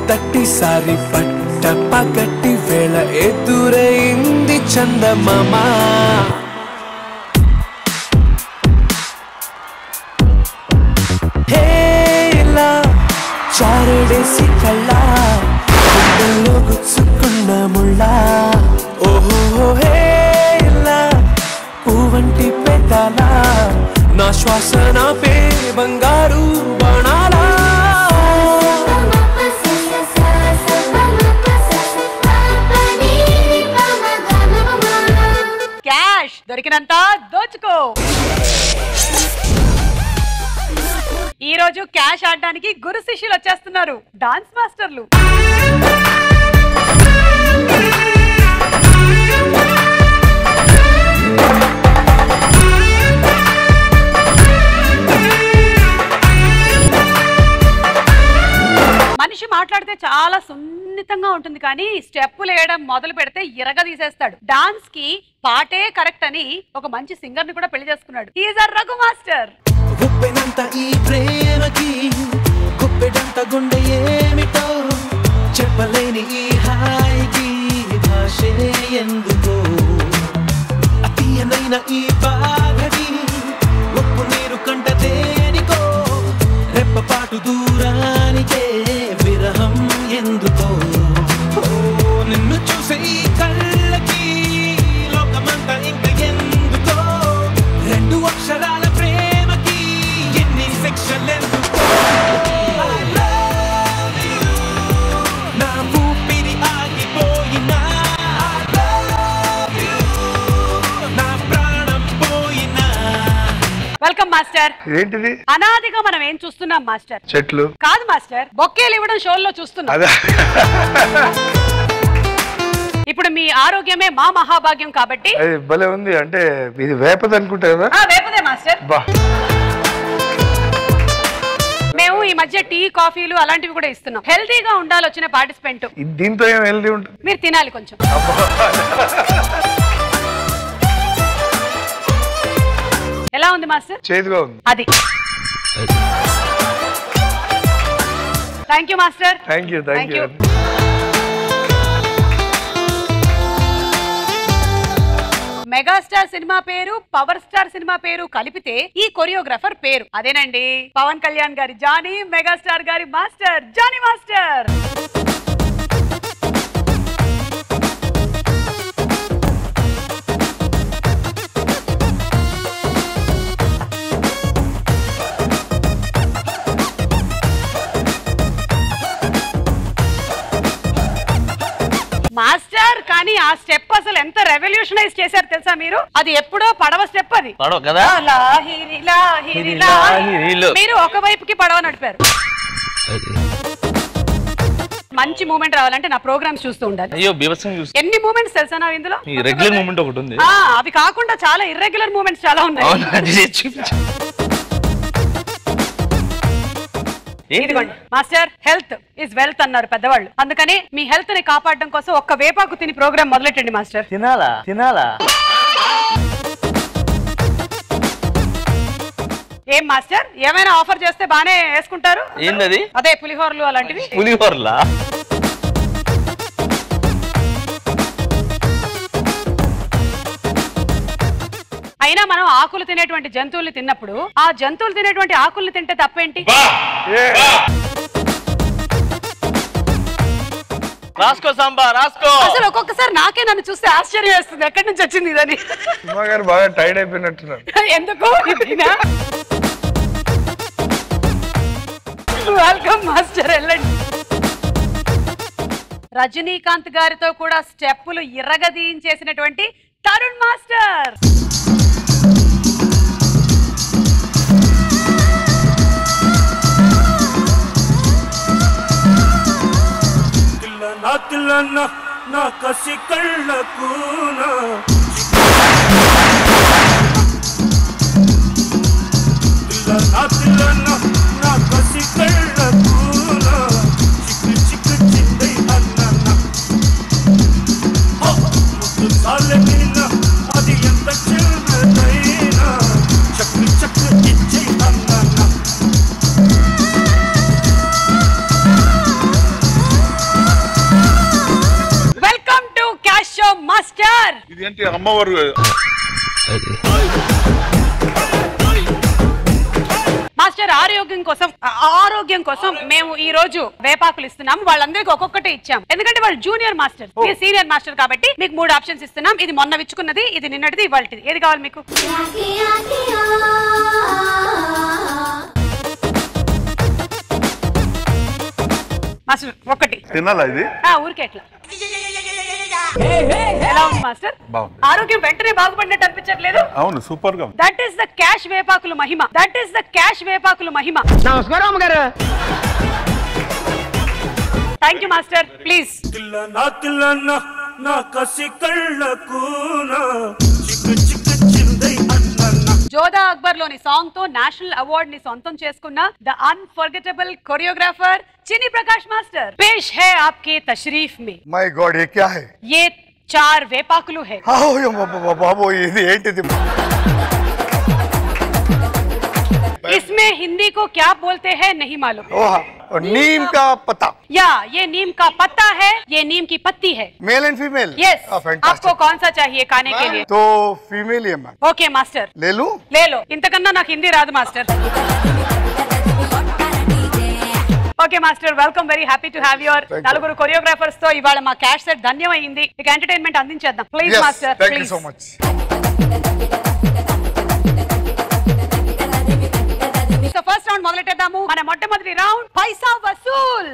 మొదటిసారి పట్ట పగటి వేళ ఎదురైంది చందమామా హే ఇలా చారడేసి కళ్ళ గుండెల్లో గుచ్చుకున్న ముళ్ళ ఓహో హే ఇలా పువ్వంటి పెదాల నా శ్వాస నా పే బంగారు బాణాలా క్యాష్ దొరికినంత దోచుకో ఈ రోజు క్యాష్ ఆడడానికి గురు శిష్యులు వచ్చేస్తున్నారు డాన్స్ మాస్టర్లు మనిషి మాట్లాడితే చాలా సున్నితంగా ఉంటుంది కానీ స్టెప్పులు వేయడం మొదలు పెడితే ఇరగ తీసేస్తాడు డాన్స్ కి పాటే కరెక్ట్ అని ఒక మంచి సింగర్ ని కూడా పెళ్లి చేసుకున్నాడు ఈజ్ రఘు మాస్టర్ ఉప్పెనంత ఈ ప్రేమకి గుప్పెడంత గుండె ఏమిటో చెప్పలేని ఈ హాయికి భాషే ఎందుకో అతీయనైన ఈ బాధని ఉప్పు నీరు కంట దేనికో రెప్పపాటు దూరానికే విరహం ఎందుకో ఓ, నిన్ను చూసే ఈ కళ్ళకి లోకమంతా ఇంక ఎందుకో రెండు అక్షరాల ప్రేమకి ఎన్ని సెక్షన్లు ఎందుకో I love you. నా ఊపిరి ఆగిపోయినా I love you. నా ప్రాణం పోయినా వెల్కమ్ మాస్టర్ ఏంటిది అనాదిగా మనం ఏం చూస్తున్నాం మాస్టర్ చెట్లు కాదు మాస్టర్ బొక్కేలు ఇవ్వడం షోల్లో చూస్తున్నాం అదే ఇప్పుడు మీ ఆరోగ్యమే మా మహాభాగ్యం కాబట్టి అది భలే ఉంది అంటే ఇది వేపది అనుకుంటా కదా ఆ, వేపదే మాస్టర్ బా మేము ఈ మధ్య టీ కాఫీలు అలాంటివి కూడా ఇస్తున్నాం హెల్తీగా ఉండాలి వచ్చిన పార్టిసిపెంట్ ఇది దీంతో ఏం హెల్దీ ఉంటుంది మీరు తినాలి కొంచెం ఎలా ఉంది మాస్టర్ చేదుగా ఉంది అది thank you master thank you thank Thank you you. Megastar సినిమా పేరు పవర్ స్టార్ సినిమా పేరు కలిపితే ఈ కొరియోగ్రాఫర్ పేరు అదేనండి పవన్ కళ్యాణ్ గారి జానీ మెగాస్టార్ గారి మాస్టర్ జానీ మాస్టర్ మాస్టర్ కానీ ఆ స్టెప్ అసలు ఎంత రెవల్యూషనైజ్ చేశారు తెలుసా మీరు అది ఎప్పుడో పడవ స్టెప్ అది పడవ కదా లాహిరి, లాహిరి, హిరి, లాహిరి. లాహిరిలో. మీరు ఒక వైపుకి పడవ నడిపారు మంచి మూమెంట్ రావాలంటే నా ప్రోగ్రామ్స్ చూస్తూ ఉండాలి అయ్యో బీభత్సం చూసి ఎన్ని మూమెంట్స్ తెలుసా నా ఇందులో ఈ రెగ్యులర్ మూమెంట్ ఒకటి ఉంది ఆ, అవి కాకుండా చాలా ఇర్రెగ్యులర్ మూమెంట్స్ చాలా ఉన్నాయి అవునా అది చేసి చూపించు. ఏంటి? ఇదిగోండి మాస్టర్ హెల్త్ ఇస్ వెల్త్ అన్నారు పెద్దవాళ్ళు అందుకని మీ హెల్త్ ని కాపాడడం కోసం ఒక్క వేపాకు తిని ప్రోగ్రామ్ మొదలెట్టండి మాస్టర్ తినాలా తినాలా ఏం మాస్టర్ ఏమైనా ఆఫర్ చేస్తే బానే వేసుకుంటారు ఏందది అదే పులిహోరలు అలాంటివి పులిహోరలా అయినా మనం ఆకులు తినేటువంటి జంతువుల్ని తిన్నప్పుడు ఆ జంతువులు తినేటువంటి ఆకుల్ని తింటే తప్పేంటి రాసుకో సాంబా రాసుకో అసలు ఒక్కొక్కసారి నాకే నన్ను చూస్తే ఆశ్చర్యం వేస్తుంది ఎక్కడి నుంచి వచ్చింది ఇదని సినిమా గారు బాగా టైర్డ్ అయిపోయినట్టున్నారు ఎందుకు ఇదినా వెల్కమ్ మాస్టర్ వెళ్ళండి రజనీకాంత్ గారితో కూడా స్టెప్పులు ఇర్రగదీయించేసినటువంటి తరుణ్ మాస్టర్ నా తిల్లన్న నా కసి కళ్ళకున నా తిల్లన్న నా కసి కళ్ళకున చిక్కు చిక్కు చిందై అన్న ముద్దు సాలగిన అది ఎంత చిన్నదైనా చక్కు చక్కు ఇచ్చై అన్న మాస్టర్ ఇదేంటి అమ్మవారు మాస్టర్ ఆరోగ్యం కోసం ఆ- ఆరోగ్యం కోసం మేము ఈ రోజు వేపాకులు ఇస్తున్నాం వాళ్ళందరికీ ఒక్కొక్కటి ఇచ్చాం ఎందుకంటే వాళ్ళు జూనియర్ మాస్టర్ మీరు సీనియర్ మాస్టర్ కాబట్టి మీకు మూడు ఆప్షన్స్ ఇస్తున్నాం ఇది మొన్న విచ్చుకున్నది ఇది నిన్నటిది ఇవాళది ఏది కావాలి మీకు మాస్టర్ ఒక్కటి తినాలా ఇది ఆ ఊరికే ఎట్లా ఎలా ఉంది మాస్టర్ బాగుంది. ఆరోగ్యం వెంటనే బాగుపడినట్టు అనిపించట్లేదు అవును సూపర్ గా ఉంది. దట్ ఈస్ ద క్యాష్ వేపాకులు మహిమ దట్ ఈస్ ద క్యాష్ వేపాకులు మహిమ థ్యాంక్ యూ మాస్టర్ ప్లీజ్ తిల్ల నా తిల్లన్న నా కసి కళ్ళకు నా చిక్కు చిక్కు చిందై అన్న జోధా అక్బర్ లోని సాంగ్ తో నేషనల్ అవార్డ్ ని సొంతం చేసుకున్న the unforgettable choreographer Chinni Prakash master పేష్ హై ఆప్కే తషరీఫ్ మే మై గాడ్ ఏ క్యా హై ये चार వేపాకులు है అయ్యో బాబా బాబో ఇది ఏంటిది इसमें हिंदी को क्या बोलते हैं नहीं मालूम ఓహా నీమ్ కా పతా या ये नीम का पत्ता है ये नीम की पत्ती है మేల్ అండ్ ఫీमेल यस आपको कौन सा चाहिए खाने के लिए तो फीमेल ही है मैम ఓకే మాస్టర్ ले लूं లే లో ఇంతకన్నా నాకు హిందీ రాదు master okay master welcome very happy to have your Thank you. నలుగురు కొరియోగ్రాఫర్స్ తో ఇవాళ మా క్యాష్ సెట్ ధన్యమైంది ఇక ఎంటర్టైన్మెంట్ అందించేద్దాం please yes master thank you please so much so first round మొదలెట్టేద్దాము మన మొట్టమొదటి రౌండ్ పైసా వసూల్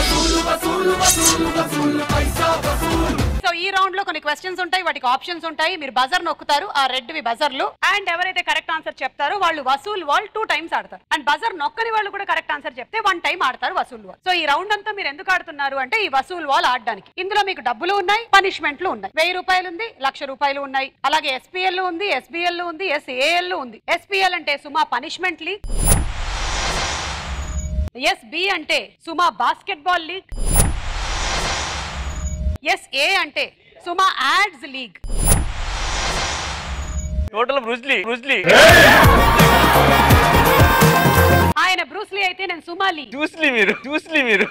సో ఈ రౌండ్ లో కొన్ని క్వశ్చన్స్ ఉంటాయి వాటికి ఆప్షన్స్ ఉంటాయి మీరు బజర్ నొక్కుతారు ఆ రెడ్ వి బజర్లు అండ్ ఎవరైతే కరెక్ట్ ఆన్సర్ చెప్తారో వాళ్ళు వసూల్ వాల్ టూ టైమ్స్ ఆడతారు అండ్ బజర్ నొక్కని వాళ్ళు కూడా కరెక్ట్ ఆన్సర్ చెప్తే వన్ టైం ఆడతారు వసూల్ వాల్ సో ఈ రౌండ్ అంతా మీరు ఎందుకు ఆడుతున్నారు అంటే ఈ వసూల్ వాల్ ఆడడానికి ఇందులో మీకు డబ్బులు ఉన్నాయి పనిష్మెంట్లు ఉన్నాయి వెయ్యి రూపాయలు ఉంది లక్ష రూపాయలు ఉన్నాయి అలాగే ఎస్పీఎల్ ఉంది ఎస్బిఎల్ ఉంది ఎస్ఏఎల్ ఉంది ఎస్పీఎల్ అంటే Suma punishment league S B అంటే Suma basketball league S A అంటే Suma ads league total Bruce Lee Bruce Lee ఆయన బ్రూస్లీ అయితే నేను సుమా లీగ్ చూస్లీ మీరు చూస్లీ మీరు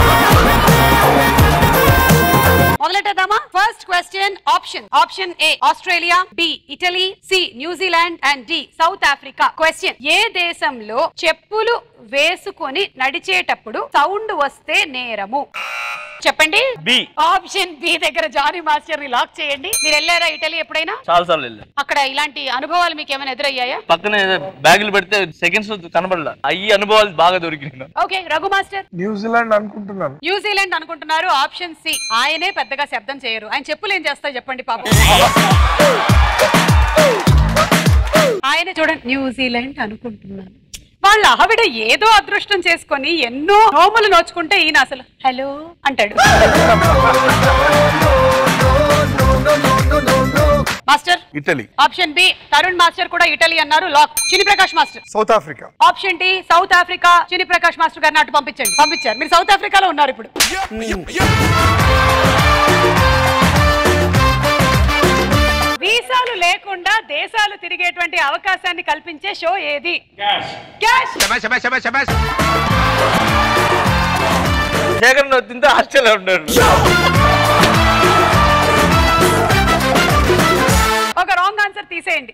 మొదలెట్టేద్దామా first question option option A Australia B Italy C New Zealand and D South Africa question ఏ దేశంలో చెప్పులు వేసుకొని నడిచేటప్పుడు సౌండ్ వస్తే నేరము చెప్పండి బి ఆప్షన్ బి దగ్గర జానీ మాస్టర్ ని లాక్ చేయండి మీరు వెళ్ళారా ఇటలీ ఎప్పుడైనా చాలా సార్లు వెళ్ళాను అక్కడ ఇలాంటి అనుభవాలు మీకు ఏమైనా ఎదురయ్యాయా పక్కనే బ్యాగులు పెడితే సెకండ్స్ కనబడలా అయ్యి అనుభవాలు బాగా దొరికినాయి ఓకే రఘు మాస్టర్ న్యూజిలాండ్ అనుకుంటున్నాను న్యూజిలాండ్ అనుకుంటున్నారు ఆప్షన్ సి ఆయనే పెద్దగా శబ్దం చేయరు ఆయన చెప్పులు ఏం చేస్తాయి చెప్పండి పాపం ఆయన చూడండి న్యూజిలాండ్ అనుకుంటున్నాను వాళ్ళ ఆవిడ ఏదో అదృష్టం చేసుకొని ఎన్నో నోములు నోచుకుంటే ఈయన అసలు హలో అంటాడు master Italy option B Tarun master కూడా ఇటలీ అన్నారు lock Chinni Prakash master South Africa option D South Africa Chinni Prakash master గారిని అటు పంపించండి పంపించారు మీరు సౌత్ ఆఫ్రికాలో ఉన్నారు ఇప్పుడు వీసాలు లేకుండా దేశాలు తిరిగేటువంటి అవకాశాన్ని కల్పించే షో ఏది క్యాష్ శేఖర్ నువ్వు తింటే ఆశ్చర్య ఉన్నాడు ఒక రాంగ్ ఆన్సర్ తీసేయండి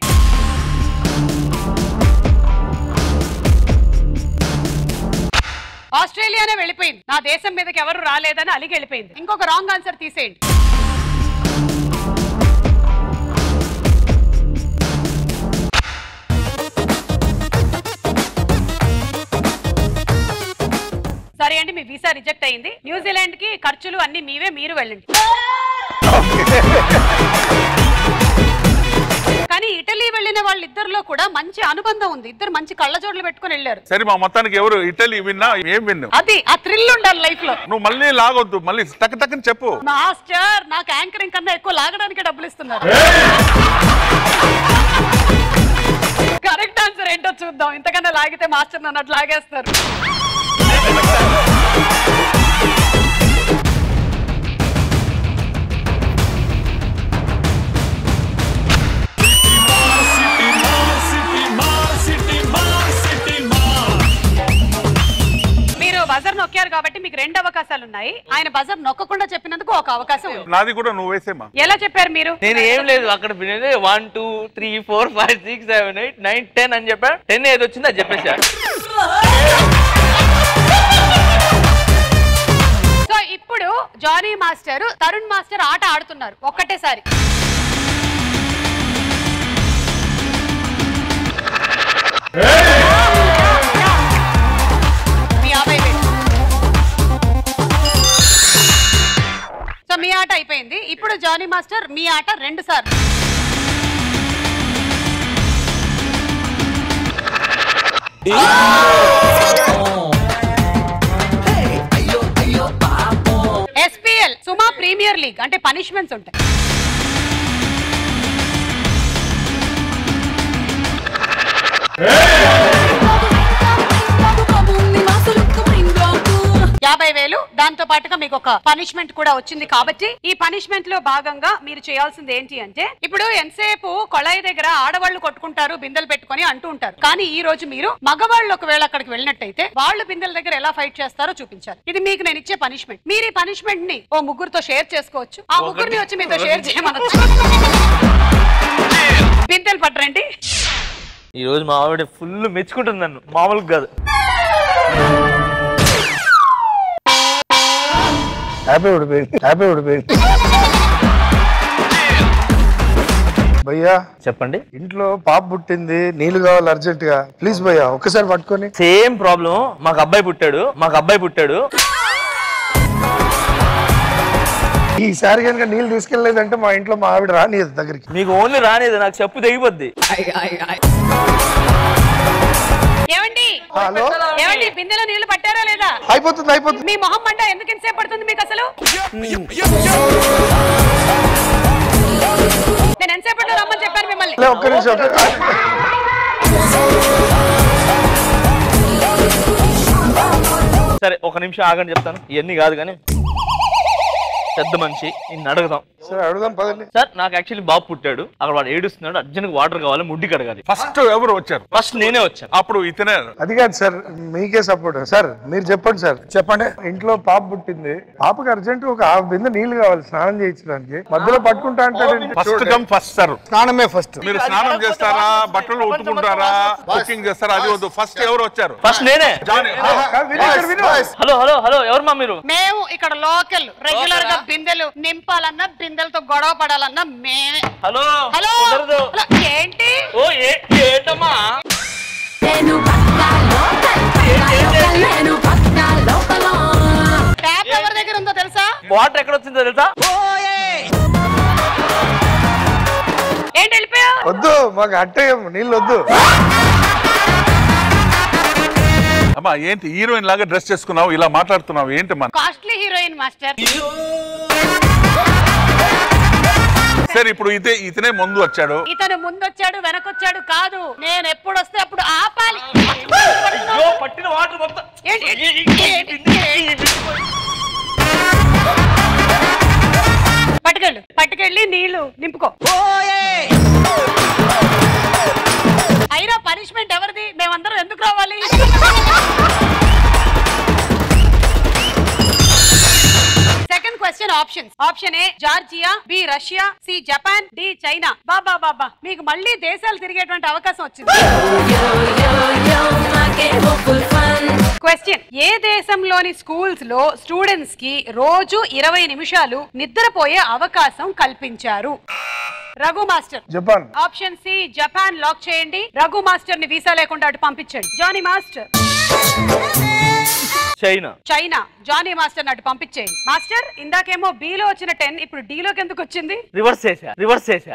ఆస్ట్రేలియానే వెళ్ళిపోయింది నా దేశం మీదకి ఎవరు రాలేదని అలిగి వెళ్ళిపోయింది ఇంకొక రాంగ్ ఆన్సర్ తీసేయండి సరే అండి మీ వీసా రిజెక్ట్ అయింది న్యూజిలాండ్ కి ఖర్చులు అన్ని మీవే మీరు వెళ్ళండి కానీ ఇటలీ వెళ్ళిన వాళ్ళిద్దరిలో కూడా మంచి అనుబంధం ఉంది ఇద్దరు మంచి కళ్ళజోడులు పెట్టుకొని వెళ్ళారు సరే మా మొత్తానికి ఎవరు ఇటలీ విన్నా ఏం విన్ను అది ఆ థ్రిల్ ఉండాలి లైఫ్ లో నువ్వు మళ్ళీ లాగొద్దు మళ్ళీ టక్ టక్కని చెప్పు మాస్టర్ నాకు యాంకరింగ్ కన్నా ఎక్కువ లాగడానికి డబ్బులు ఇస్తున్నారు కరెక్ట్ ఆన్సర్ ఏంటో చూద్దాం ఇంతకన్నా లాగితే మాస్టర్ నన్ను అట్లా లాగేస్తారు మీరు బజర్ నొక్కారు కాబట్టి మీకు రెండు అవకాశాలు ఉన్నాయి ఆయన బజర్ నొక్కకుండా చెప్పినందుకు ఒక అవకాశం ఉంది నాది కూడా నువ్వు వేసేమా ఎలా చెప్పారు మీరు నేను ఏం లేదు అక్కడ వినేది one two three four five six seven eight nine ten అని చెప్పా టెన్ ఏది వచ్చిందో అది చెప్పేసా సో ఇప్పుడు జానీ మాస్టర్ తరుణ్ మాస్టర్ ఆట ఆడుతున్నారు ఒక్కటేసారి మీ యాభై వేలు. సో మీ ఆట అయిపోయింది ఇప్పుడు జానీ మాస్టర్ మీ ఆట రెండు సార్లు ఎస్పీఎల్ సుమా ప్రీమియర్ లీగ్ అంటే పనిష్మెంట్స్ ఉంటాయి యాభై వేలు దాంతో పాటుగా మీకు ఒక పనిష్మెంట్ కూడా వచ్చింది కాబట్టి ఈ పనిష్మెంట్ లో భాగంగా మీరు చేయాల్సింది ఏంటి అంటే ఇప్పుడు ఎంతసేపు కొళాయి దగ్గర ఆడవాళ్ళు కొట్టుకుంటారు బిందెలు పెట్టుకొని అంటూ ఉంటారు కానీ ఈ రోజు మీరు మగవాళ్ళు ఒకవేళ అక్కడికి వెళ్ళినట్టయితే వాళ్ళు బిందెల దగ్గర ఎలా ఫైట్ చేస్తారో చూపించాలి ఇది మీకు నేను ఇచ్చే పనిష్మెంట్ మీరు ఈ పనిష్మెంట్ ని ఓ ముగ్గురుతో షేర్ చేసుకోవచ్చు ఆ ముగ్గురిని వచ్చి మీతో షేర్ చేయమనొచ్చు బిందెలు పట్టరండి ఈ రోజు మా ఆవిడ ఫుల్ మెచ్చుకుంటుంది నన్ను మామూలుగా కాదు హ్యాపీ ఉడిపోయింది హ్యాపీ ఉడిపోయింది భయ్యా చెప్పండి ఇంట్లో పాప పుట్టింది నీళ్లు కావాలి అర్జెంట్ గా ప్లీజ్ భయ్యా ఒక్కసారి పట్టుకొని సేమ్ ప్రాబ్లం మాకు అబ్బాయి పుట్టాడు మాకు అబ్బాయి పుట్టాడు ఈసారి కనుక నీళ్ళు తీసుకెళ్లేదంటే మా ఇంట్లో మా ఆవిడ రానియదు దగ్గరికి మీకు ఓన్లీ రానేది నాకు చెప్పు తెగిపోద్ది ఏమండి హలో ఏమండి బిందెలో నీళ్లు పట్టారా లేదా అయిపోతుంది అయిపోతుంది మీ మొహం మంట ఎందుకు ఇంతసేపు పడుతుంది మీకు అసలు నేను ఎంతసేపట్లో రమ్మని చెప్పాను మిమ్మల్ని లే, ఒక్క నిమిషం ఒక్క- సరే ఒక నిమిషం ఆగండి చెప్తాను ఇవన్నీ కాదు కానీ పెద్ద మనిషి నిన్ను అడుగుదాం సరే అడుగుదాం పదండి సార్ నాకు యాక్చువల్లీ బాబు పుట్టాడు అక్కడ వాడు ఏడుస్తున్నాడు అర్జెంట్ వాటర్ కావాలి ముడ్డి కడగాలి ఫస్ట్ ఎవరు వచ్చారు ఫస్ట్ నేనే వచ్చాను అప్పుడు ఇతనే అది కాదు సార్ మీకే సపోర్ట్ సార్ మీరు చెప్పండి సార్ చెప్పండి ఇంట్లో పాప పుట్టింది పాపకి అర్జెంట్ ఒక హాఫ్ బిందె నీళ్లు కావాలి స్నానం చేయించడానికి మధ్యలో పట్టుకుంటా అంటాడు ఫస్ట్ కమ్ ఫస్ట్ సార్ స్నానమే ఫస్ట్ మీరు స్నానం చేస్తారా బట్టలు ఉతుకుంటారా కుకింగ్ చేస్తారా అది వద్దు ఫస్ట్ ఎవరు వచ్చారు ఫస్ట్ నేనే జానీ హలో హలో హలో ఎవరు మా మీరు మేము ఇక్కడ లోకల్ రెగ్యులర్ గా బిందెలు నింపాలన్నా బిందెలతో గొడవ పడాలన్నా మేమే హలో హలో కుదరదు హలో, ఏంటి ఓ ఏ ఏంటమ్మా నేను పక్కా లోకల్ పక్కా లోకల్ నేను పక్కా లోకల్ ట్యాప్ ఎవరి దగ్గర ఉందో తెలుసా వాటర్ ఎక్కడ వచ్చిందో తెలుసా ఏంటి వెళ్ళిపోయావు వద్దు మాకు అట్టే నీళ్ళు వద్దు అమ్మా ఏంటి హీరోయిన్ లాగా డ్రెస్ చేసుకున్నావు ఇలా మాట్లాడుతున్నావు ఏంటి మన కాస్ట్లీ హీరోయిన్ మాస్టర్ సరే ఇప్పుడు ఇదే ఇతనే ముందు వచ్చాడు ఇతను ముందొచ్చాడు వెనకొచ్చాడు కాదు నేను ఎప్పుడు వస్తే అప్పుడు ఆపాలి అయ్యో పట్టిన వాటర్ మొత్తం ఏంటి, ఏంటి, ఏంటి, ఏంటి? పట్టుకెళ్ళు పట్టుకెళ్ళి నీళ్లు నింపుకో అయినా పనిష్మెంట్ ఎవరిది మేమందరం ఎందుకు రావాలి second question options option A Georgia B Russia C Japan D China బాబా బాబా మీకు మళ్ళీ దేశాలు తిరిగేటువంటి అవకాశం వచ్చింది నాకేమో ఫుల్ ఫన్ క్వశ్చన్ ఏ దేశంలోని స్కూల్స్ లో స్టూడెంట్స్ కి రోజు ఇరవై నిమిషాలు నిద్రపోయే అవకాశం కల్పించారు Raghu master Japan option C Japan lock చేయండి రఘు మాస్టర్ ని వీసా లేకుండా అటు పంపించండి Johnny master China China Johnny master అటు పంపించేయండి మాస్టర్ ఇందాకేమో B లో వచ్చిన టెన్ ఇప్పుడు D లోకి ఎందుకు వచ్చింది రివర్స్ చేసా రివర్స్ చేసా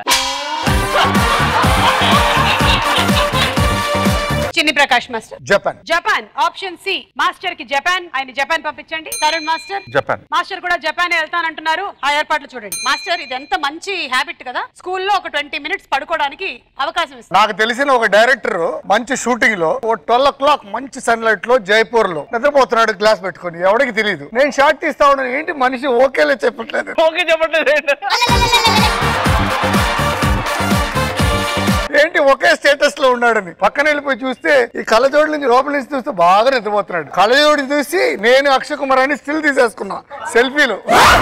Chinni Prakash master Japan Japan option C master కి జపాన్ ఆయన జపాన్ పంపించండి తరుణ్ మాస్టర్ జపాన్ మాస్టర్ కూడా జపాన్ వెళ్తానంటున్నారు ఆ ఏర్పాట్లు చూడండి మాస్టర్ ఇది ఎంత మంచి హ్యాబిట్ కదా స్కూల్లో ఒక ట్వంటీ మినిట్స్ పడుకోవడానికి అవకాశం ఇస్తారు నాకు తెలిసిన ఒక డైరెక్టర్ మంచి షూటింగ్ లో ఓ ట్వెల్వ్ ఓ క్లాక్ మంచి సన్లైట్ లో జైపూర్ లో నిద్రపోతున్నాడు గ్లాస్ పెట్టుకొని ఎవరికి తెలియదు నేను షార్ట్ తీస్తా ఉన్నాను ఏంటి మనిషి ఓకేలే చెప్పట్లేదు ఓకే చెప్పట్లేదు ఏంటి? ఏంటి ఒకే స్టేటస్ లో ఉన్నాడని పక్కన వెళ్ళిపోయి చూస్తే ఈ కళ్ళజోడు నుంచి లోపల నుంచి చూస్తే బాగా నిద్రపోతున్నాడు కళ్ళజోడు చూసి నేను అక్షయ్ కుమార్ అని స్టిల్ తీసేసుకున్నా సెల్ఫీలు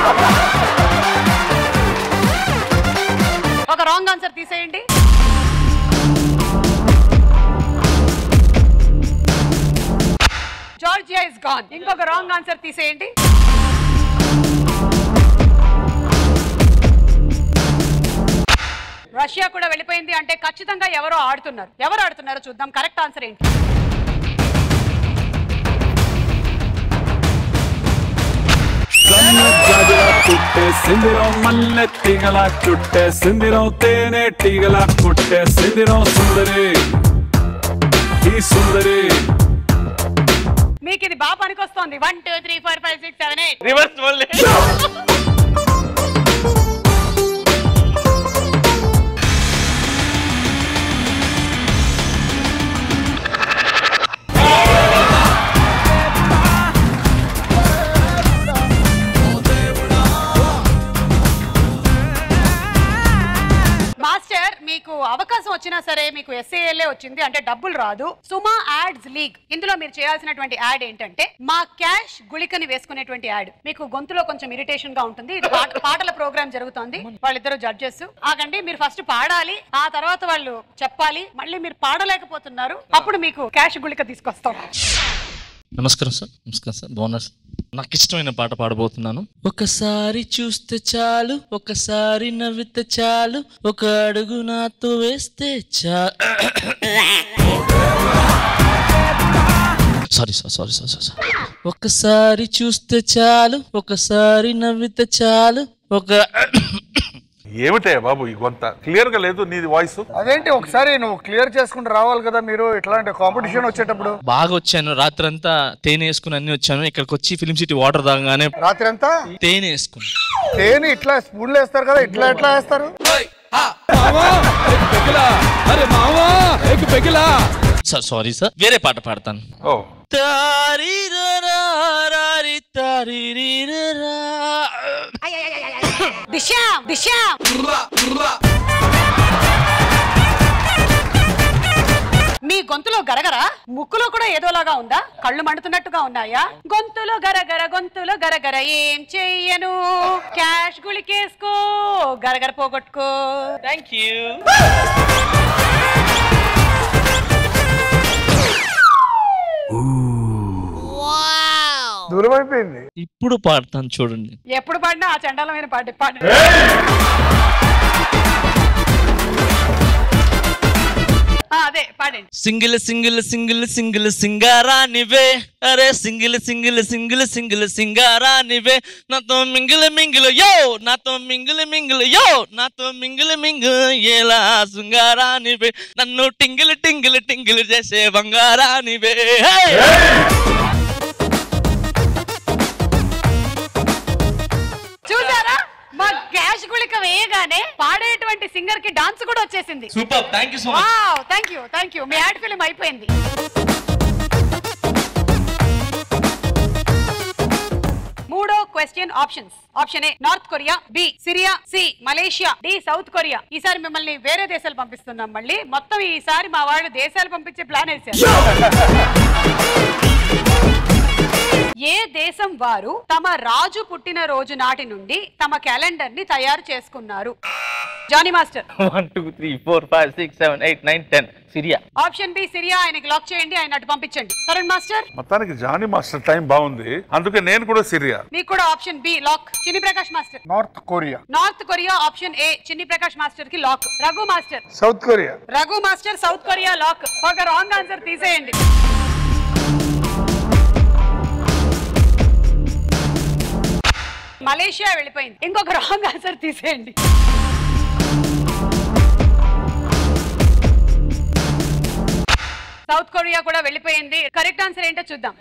ఒక రాంగ్ ఆన్సర్ తీసేయండి జార్జియా ఇస్ గాన్ ఇంకొక రాంగ్ ఆన్సర్ తీసేయండి రష్యా కూడా వెళ్ళిపోయింది అంటే ఖచ్చితంగా ఎవరో ఆడుతున్నారు ఎవరు ఆడుతున్నారో చూద్దాం కరెక్ట్ ఆన్సర్ ఏంటి జాజుల చుట్టే సిందిరం మల్లె తీగల చుట్టే సిందిరం తేనె తీగల కుట్టే సిందిరం సుందరి ఈ సుందరి మీకు ఇది బాగా పనికొస్తోంది one two three four five six seven eight reverse మళ్ళీ మాస్టర్ మీకు అవకాశం వచ్చినా సరే మీకు ఎస్ఏఎల్ఏ వచ్చింది అంటే డబ్బులు రాదు సుమా యాడ్స్ లీగ్ ఇందులో మీరు చేయాల్సినటువంటి యాడ్ ఏంటంటే మా క్యాష్ గుళికని వేసుకునేటువంటి యాడ్ మీకు గొంతులో కొంచెం ఇరిటేషన్ గా ఉంటుంది ఇది పాట- పాటల ప్రోగ్రామ్ జరుగుతోంది వాళ్ళిద్దరు జడ్జెస్ ఆగండి మీరు ఫస్ట్ పాడాలి ఆ తర్వాత వాళ్ళు చెప్పాలి మళ్ళీ మీరు పాడలేకపోతున్నారు అప్పుడు మీకు క్యాష్ గుళిక తీసుకొస్తాం నమస్కారం సార్ నమస్కారం సార్ బాగున్నారు సార్ నాకు ఇష్టమైన పాట పాడబోతున్నాను ఒకసారి చూస్తే చాలు ఒకసారి నవ్వితే చాలు ఒక అడుగు నాతో వేస్తే చా sorry sir sorry sir sorry ఒకసారి చూస్తే చాలు ఒకసారి నవ్వితే చాలు ఒక ఏమిటే బాబు ఈ గొంత క్లియర్ గా లేదు నీది వాయిస్ అదేంటి ఒకసారి నువ్వు క్లియర్ చేసుకుంటూ రావాలి కదా మీరు ఇట్లాంటి కాంపిటీషన్ వచ్చేటప్పుడు బాగా వచ్చాను రాత్రంతా తేనె వేసుకుని అన్ని వచ్చాను ఇక్కడికి వచ్చి ఫిలిం సిటీ వాటర్ తాగగానే రాత్రి అంతా తేనె వేసుకుని తేనె ఇట్లా స్పూన్లు వేస్తారు కదా ఇట్లా ఎట్లా వేస్తారు అరే మావా ఏక్ పెగిలా సార్ సారీ సార్ వేరే పాట పాడతాను ఓ తారీరరారారి తారీరీరరా. దిశా దిశా మీ గొంతులో గరగర ముక్కులో కూడా ఏదోలాగా ఉందా కళ్ళు మండుతున్నట్టుగా ఉన్నాయా గొంతులో గరగర గొంతులో గరగర ఏం చెయ్యను క్యాష్ గుళికేసుకో గరగర పోగొట్టుకో థ్యాంక్ యూ దూరం అయిపోయింది ఇప్పుడు పాడతాను చూడండి ఎప్పుడు పాడినా ఆ చండాలమైన పాట పాడు ఆ, అదే పాడండి సింగిల్ సింగిల్ సింగిల్ సింగిల్ సింగారానివే అరే సింగిల్ సింగిల్ సింగిల్ సింగిల్ సింగారానివే నాతో మింగిల్ మింగిల్ యో నాతో మింగిల్ మింగిల్ యో నాతో మింగిల్ మింగిల్ ఎలా శృంగారానివే నన్ను టింగిల్ టింగిల్ టింగిల్ చేసే బంగారానివే హే! చూసారా మా క్యాష్ గుళిక వేయగానే పాడేటువంటి సింగర్ కి డాన్స్ కూడా వచ్చేసింది super thank you so much wow thank you thank you మీ యాడ్ ఫిలిం అయిపోయింది మూడో question options option A North Korea B Syria C Malaysia D South Korea ఈసారి మిమ్మల్ని వేరే దేశాలు పంపిస్తున్నాం మళ్ళీ మొత్తం ఈసారి మా వాళ్ళు దేశాలు పంపించే ప్లాన్ వేశారు ఏ దేశం వారు తమ రాజు పుట్టిన రోజు నాటి నుండి తమ క్యాలెండర్ ని తయారు చేసుకున్నారు Johnny master one two three four five six seven eight nine ten Syria option B Syria ఆయనకి లాక్ చేయండి ఆయన అటు పంపించండి తరుణ్ మాస్టర్ మొత్తానికి జానీ మాస్టర్ టైం బాగుంది అందుకే నేను కూడా సిరియా మీకు కూడా option B lock Chinni Prakash master North Korea North Korea option A Chinni Prakash master కి lock Raghu master South Korea Raghu master South Korea lock ఒక రాంగ్ ఆన్సర్ తీసేయండి మలేషియా వెళ్ళిపోయింది ఇంకొక రాంగ్ ఆన్సర్ తీసేయండి సౌత్ కొరియా కూడా వెళ్ళిపోయింది కరెక్ట్ ఆన్సర్ ఏంటో చూద్దాం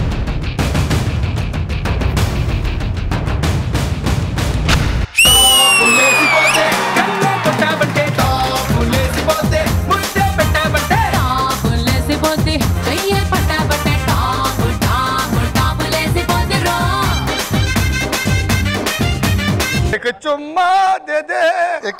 టాపులేసిపోతే చెయ్యే పట్టాబట్టే టాపు టాపు టాపులేసిపోతే రో ఇక చుమ్మా దేదే ఇక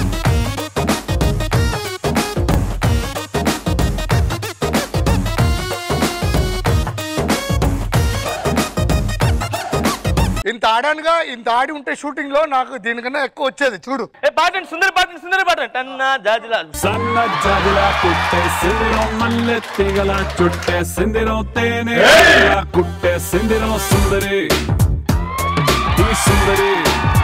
ఇంత ఆడానుగా ఇంత ఆడి ఉంటే షూటింగ్ లో నాకు దీనికన్నా ఎక్కువ వచ్చేది చూడు ఏ పాటండి సుందర పాటండి సుందర పాటండి టన్నా జాజిలా సన్న జాజిలా కుట్టే సిందిరం మల్లెత్తిగల చుట్టే సిందిరం తేనె కుట్టే సిందిరం సుందరి ఈ సుందరి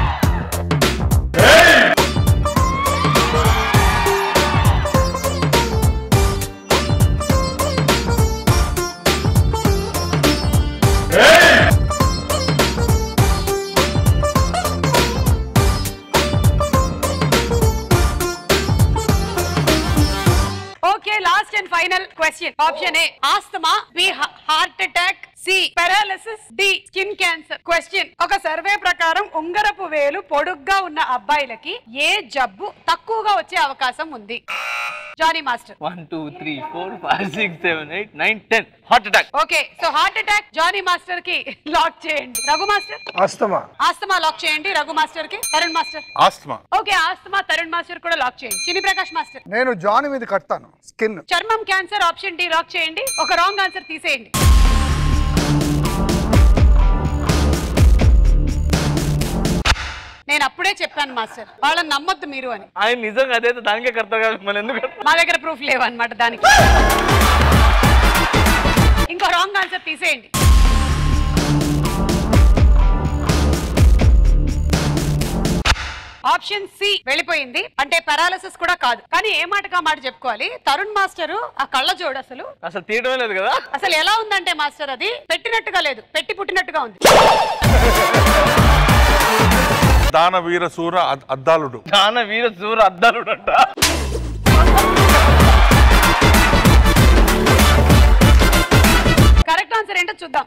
okay last and final question option A asthma B heart attack C paralysis D skin cancer question ఒక సర్వే ప్రకారం ఉంగరపు వేలు పొడుగ్గా ఉన్న అబ్బాయిలకి ఏ జబ్బు తక్కువగా వచ్చే అవకాశం ఉంది Jani master one two three four five six seven eight nine ten heart attack okay so heart attack Jani master కి లాక్ చేయండి Raghu master asthma asthma lock చేయండి రఘు మాస్టర్ కి Tarun master asthma okay asthma Tarun master కూడా లాక్ చేయండి చిన్ని ప్రకాష్ మాస్టర్ నేను John మీద కడతాను skin చర్మం క్యాన్సర్ ఆప్షన్ డి లాక్ చేయండి ఒక రాంగ్ ఆన్సర్ తీసేయండి నేను అప్పుడే చెప్పాను మాస్టర్ వాళ్ళని నమ్మొద్దు మీరు అని ఆయన నిజంగా అదైతే దానికే కడతారు కదా మన ఎందుకు మా దగ్గర ప్రూఫ్ లేవన్నమాట దానికి ఇంకో రాంగ్ ఆన్సర్ తీసేయండి ఆప్షన్ సి వెళ్ళిపోయింది అంటే పారాలసిస్ కూడా కాదు కానీ ఏ మాటగా మాట చెప్పుకోవాలి తరుణ్ మాస్టర్ ఆ కళ్ళ జోడు అసలు అసలు తీయడమే లేదు కదా అసలు ఎలా ఉందంటే మాస్టర్ అది పెట్టినట్టుగా లేదు పెట్టి పుట్టినట్టుగా ఉంది దాన వీర సూర అద్- అద్దాలుడు దాన వీర సూర అద్దాలుడు అంట కరెక్ట్ ఆన్సర్ ఏంటో చూద్దాం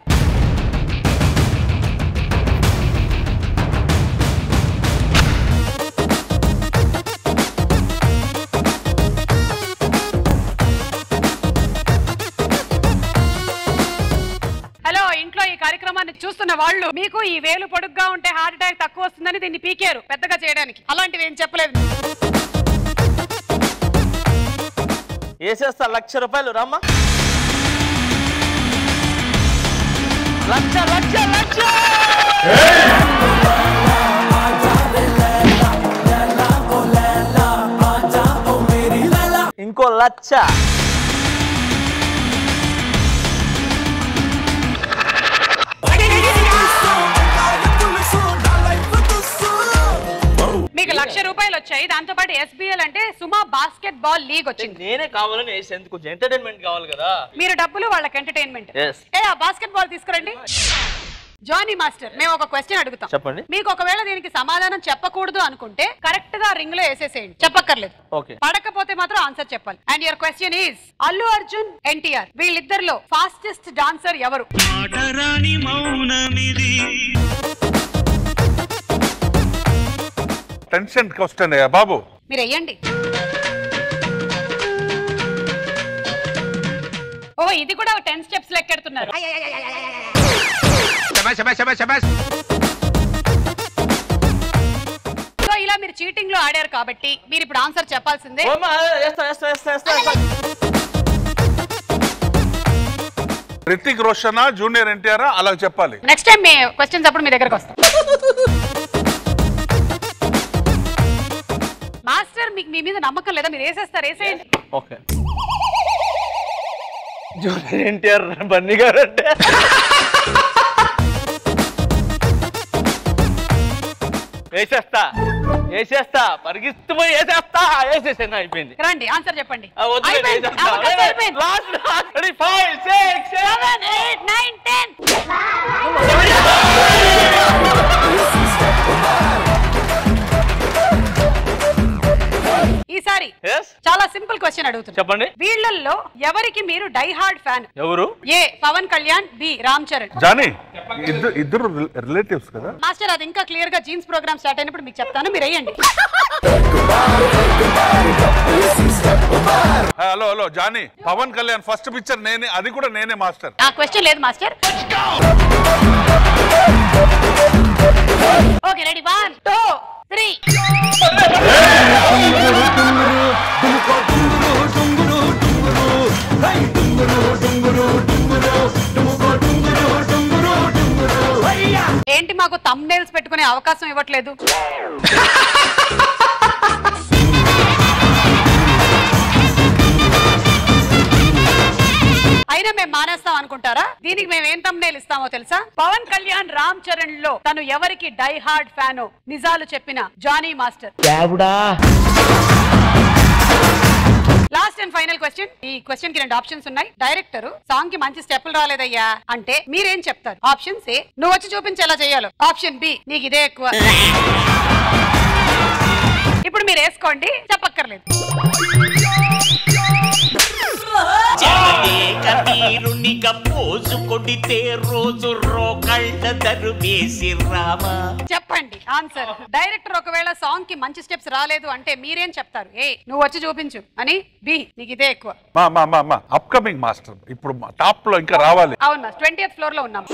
హలో ఇంట్లో ఈ కార్యక్రమాన్ని చూస్తున్న వాళ్ళు మీకు ఈ వేలు పొడుగ్గా ఉంటే హార్ట్ అటాక్ తక్కువ వస్తుందని దీన్ని పీకారు పెద్దగా చేయడానికి అలాంటివి ఏం చెప్పలేదు వేసేస్తా లక్ష రూపాయలు రామ్మా లక్ష లక్ష లక్ష ఇంకో లక్ష మీకు లక్ష రూపాయలు వచ్చాయి దాంతో పాటు ఎస్బిఎల్ అంటే సుమా బాస్కెట్ బాల్ లీగ్ వచ్చింది నేనే కావాలని వేసేందుకు కొంచెం ఎంటర్టైన్మెంట్ కావాలి కదా మీరు డబ్బులు వాళ్ళకి ఎంటర్టైన్మెంట్ Yes. ఏ ఆ బాస్కెట్ బాల్ తీసుకురండి జానీ మాస్టర్ మేము ఒక క్వశ్చన్ అడుగుతాం చెప్పండి. మీకు ఒకవేళ దీనికి సమాధానం చెప్పకూడదు అనుకుంటే కరెక్ట్ గా రింగ్ లో వేసేసేయండి చెప్పక్కర్లేదు ఓకే పడకపోతే మాత్రం ఆన్సర్ చెప్పాలి and your question is Allu Arjun NTR వీళ్ళిద్దరిలో ఫాస్టెస్ట్ డాన్సర్ ఎవరు టెన్షన్ క్వశ్చన్ బాబు మీరు వెయ్యండి ఓ ఇది కూడా టెన్ స్టెప్స్ లెక్కెడుతున్నారు సో ఇలా మీరు చీటింగ్ లో ఆడారు కాబట్టి మీరు ఇప్పుడు ఆన్సర్ చెప్పాల్సిందే ఓమా, వేస్తా వేస్తా వేస్తా వేస్తా వేస్తా. రితిక్ రోషన్ జూనియర్ ఎన్టీఆర్ అలా చెప్పాలి నెక్స్ట్ టైం మీ క్వశ్చన్స్ అప్పుడు మీ దగ్గరకు వస్తాం మాస్టర్ మీకు మీ మీద నమ్మకం లేదా మీరు వేసేస్తారు వేసేయండి ఓకే జూనియర్ ఎన్టీఆర్ బన్నీ గారు అంటే వేసేస్తా వేసేస్తా పరిగిస్తూ పోయి వేసేస్తా వేసేసాను అయిపోయింది రండి ఆన్సర్ చెప్పండి ఆ, వద్దు నేను అయిపోయింది. వేసేస్తా. అవకాశం అయిపోయింది. Last, last, ready, five, six, seven. Seven, eight, nine, ten. ఈ ఈసారి Yes? చాలా సింపుల్ క్వశ్చన్ అడుగుతున్నా చెప్పండి వీళ్ళల్లో ఎవరికి మీరు డై హార్డ్ ఫ్యాన్ ఎవరు ఏ పవన్ కళ్యాణ్ బి రామ్ చరణ్ జానీ ఇద్దరు ఇద్దరు రిలేటివ్స్ కదా మాస్టర్ అది ఇంకా క్లియర్ గా జీన్స్ ప్రోగ్రామ్ స్టార్ట్ అయినప్పుడు మీకు చెప్తాను మీరు వేయండి hello hello Jani Pawan Kalyan first picture నేనే అది కూడా నేనే మాస్టర్ ఆ క్వశ్చన్ లేదు master okay ready one two three ఏంటి మాకు తమ్ పెట్టుకునే అవకాశం ఇవ్వట్లేదు అయినా మేము మానేస్తాం అనుకుంటారా దీనికి మేము ఏం తమ్నేల్ ఇస్తామో తెలుసా పవన్ కళ్యాణ్ రామ్ చరణ్ లో తను ఎవరికి డై హార్డ్ ఫ్యానో నిజాలు చెప్పిన Jani master last and final question ఈ క్వశ్చన్ కి రెండు ఆప్షన్స్ ఉన్నాయి డైరెక్టర్ సాంగ్ కి మంచి స్టెప్పులు రాలేదయ్యా అంటే మీరేం చెప్తారు ఆప్షన్ సి నువ్వు వచ్చి చూపించి ఎలా చేయాలో ఆప్షన్ బి నీకు ఇదే ఎక్కువ ఇప్పుడు మీరు వేసుకోండి చెప్పక్కర్లేదు జగదేక వీరునిగా పోజు కొడితే రోజు రోకళ్ళ దరువేసి రామా చెప్పండి ఆన్సర్ డైరెక్టర్ ఒకవేళ సాంగ్ కి మంచి స్టెప్స్ రాలేదు అంటే మీరేం చెప్తారు ఏ నువ్వు వచ్చి చూపించు అని బి నీకు ఇదే ఎక్కువ మా మా మా మా అప్కమింగ్ మాస్టర్ ఇప్పుడు టాప్ లో ఇంకా రావాలి అవును ట్వంటీ ఫ్లోర్ లో ఉన్నాం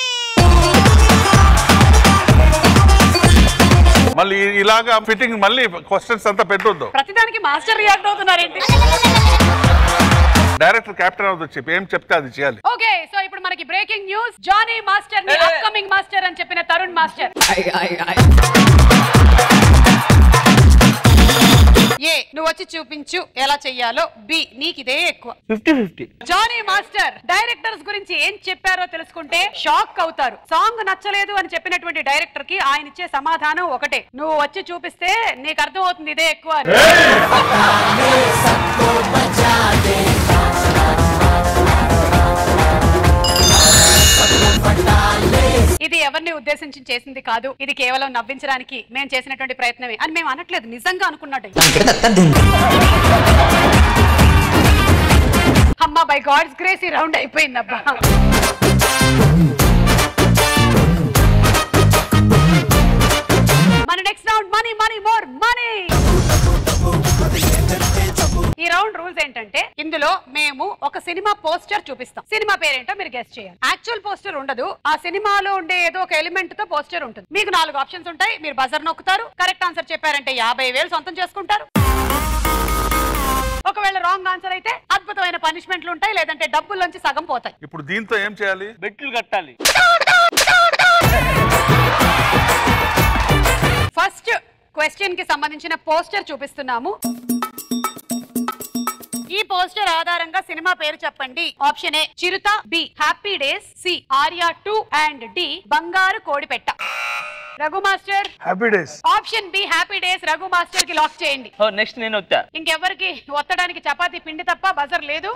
మళ్ళీ ఇలాగా ఫిట్టింగ్ మళ్ళీ క్వశ్చన్స్ అంతా పెట్టొద్దు ప్రతిదానికి మాస్టర్ రియాక్ట్ అవుతున్నారేంటి డైరెక్టర్ కెప్టెన్ అవుతుంది చెప్పి ఏం చెప్తే అది చేయాలి ఓకే సో ఇప్పుడు మనకి బ్రేకింగ్ న్యూస్ జానీ మాస్టర్ ని అప్కమింగ్ మాస్టర్ అని చెప్పిన తరుణ్ మాస్టర్ ఏ నువ్వు వచ్చి చూపించు ఎలా చెయ్యాలో బి నీకు ఇదే ఎక్కువ fifty fifty Jani master directors గురించి ఏం చెప్పారో తెలుసుకుంటే షాక్ అవుతారు సాంగ్ నచ్చలేదు అని చెప్పినటువంటి డైరెక్టర్ కి ఆయన ఇచ్చే సమాధానం ఒకటే నువ్వు వచ్చి చూపిస్తే నీకు అర్థం అవుతుంది ఇదే ఎక్కువ అని. ఇది ఎవరిని ఉద్దేశించి చేసింది కాదు ఇది కేవలం నవ్వించడానికి మేము చేసినటువంటి ప్రయత్నమే అని మేము అనట్లేదు నిజంగా అనుకున్నట్టు అమ్మా బై గాడ్స్ గ్రేస్ ఈ రౌండ్ అయిపోయింది అబ్బా మన next round money money more money ఈ రౌండ్ రూల్స్ ఏంటంటే ఇందులో మేము ఒక సినిమా పోస్టర్ చూపిస్తాం సినిమా పేరేంటో మీరు గెస్ట్ చేయాలి యాక్చువల్ పోస్టర్ ఉండదు ఆ సినిమాలో ఉండే ఏదో ఒక ఎలిమెంట్ తో పోస్టర్ ఉంటుంది మీకు నాలుగు ఆప్షన్స్ ఉంటాయి మీరు బజర్ నొక్కుతారు కరెక్ట్ ఆన్సర్ చెప్పారంటే యాభై వేలు సొంతం చేసుకుంటారు ఒకవేళ రాంగ్ ఆన్సర్ అయితే అద్భుతమైన పనిష్మెంట్లు ఉంటాయి లేదంటే డబ్బుల్లోంచి సగం పోతాయి ఇప్పుడు దీంతో ఏం చేయాలి బెట్లు కట్టాలి ఫస్ట్ క్వశ్చన్ కి సంబంధించిన పోస్టర్ చూపిస్తున్నాము ఈ పోస్టర్ ఆధారంగా సినిమా పేరు చెప్పండి option A Chirutha B happy days C Arya two and D Bangaru Kodipetta Raghu master happy days option B happy days Raghu master కి లాక్ చేయండి ఓ నెక్స్ట్ నేను వచ్చా ఇంకెవరికి ఒత్తడానికి చపాతీ పిండి తప్ప బజర్ లేదు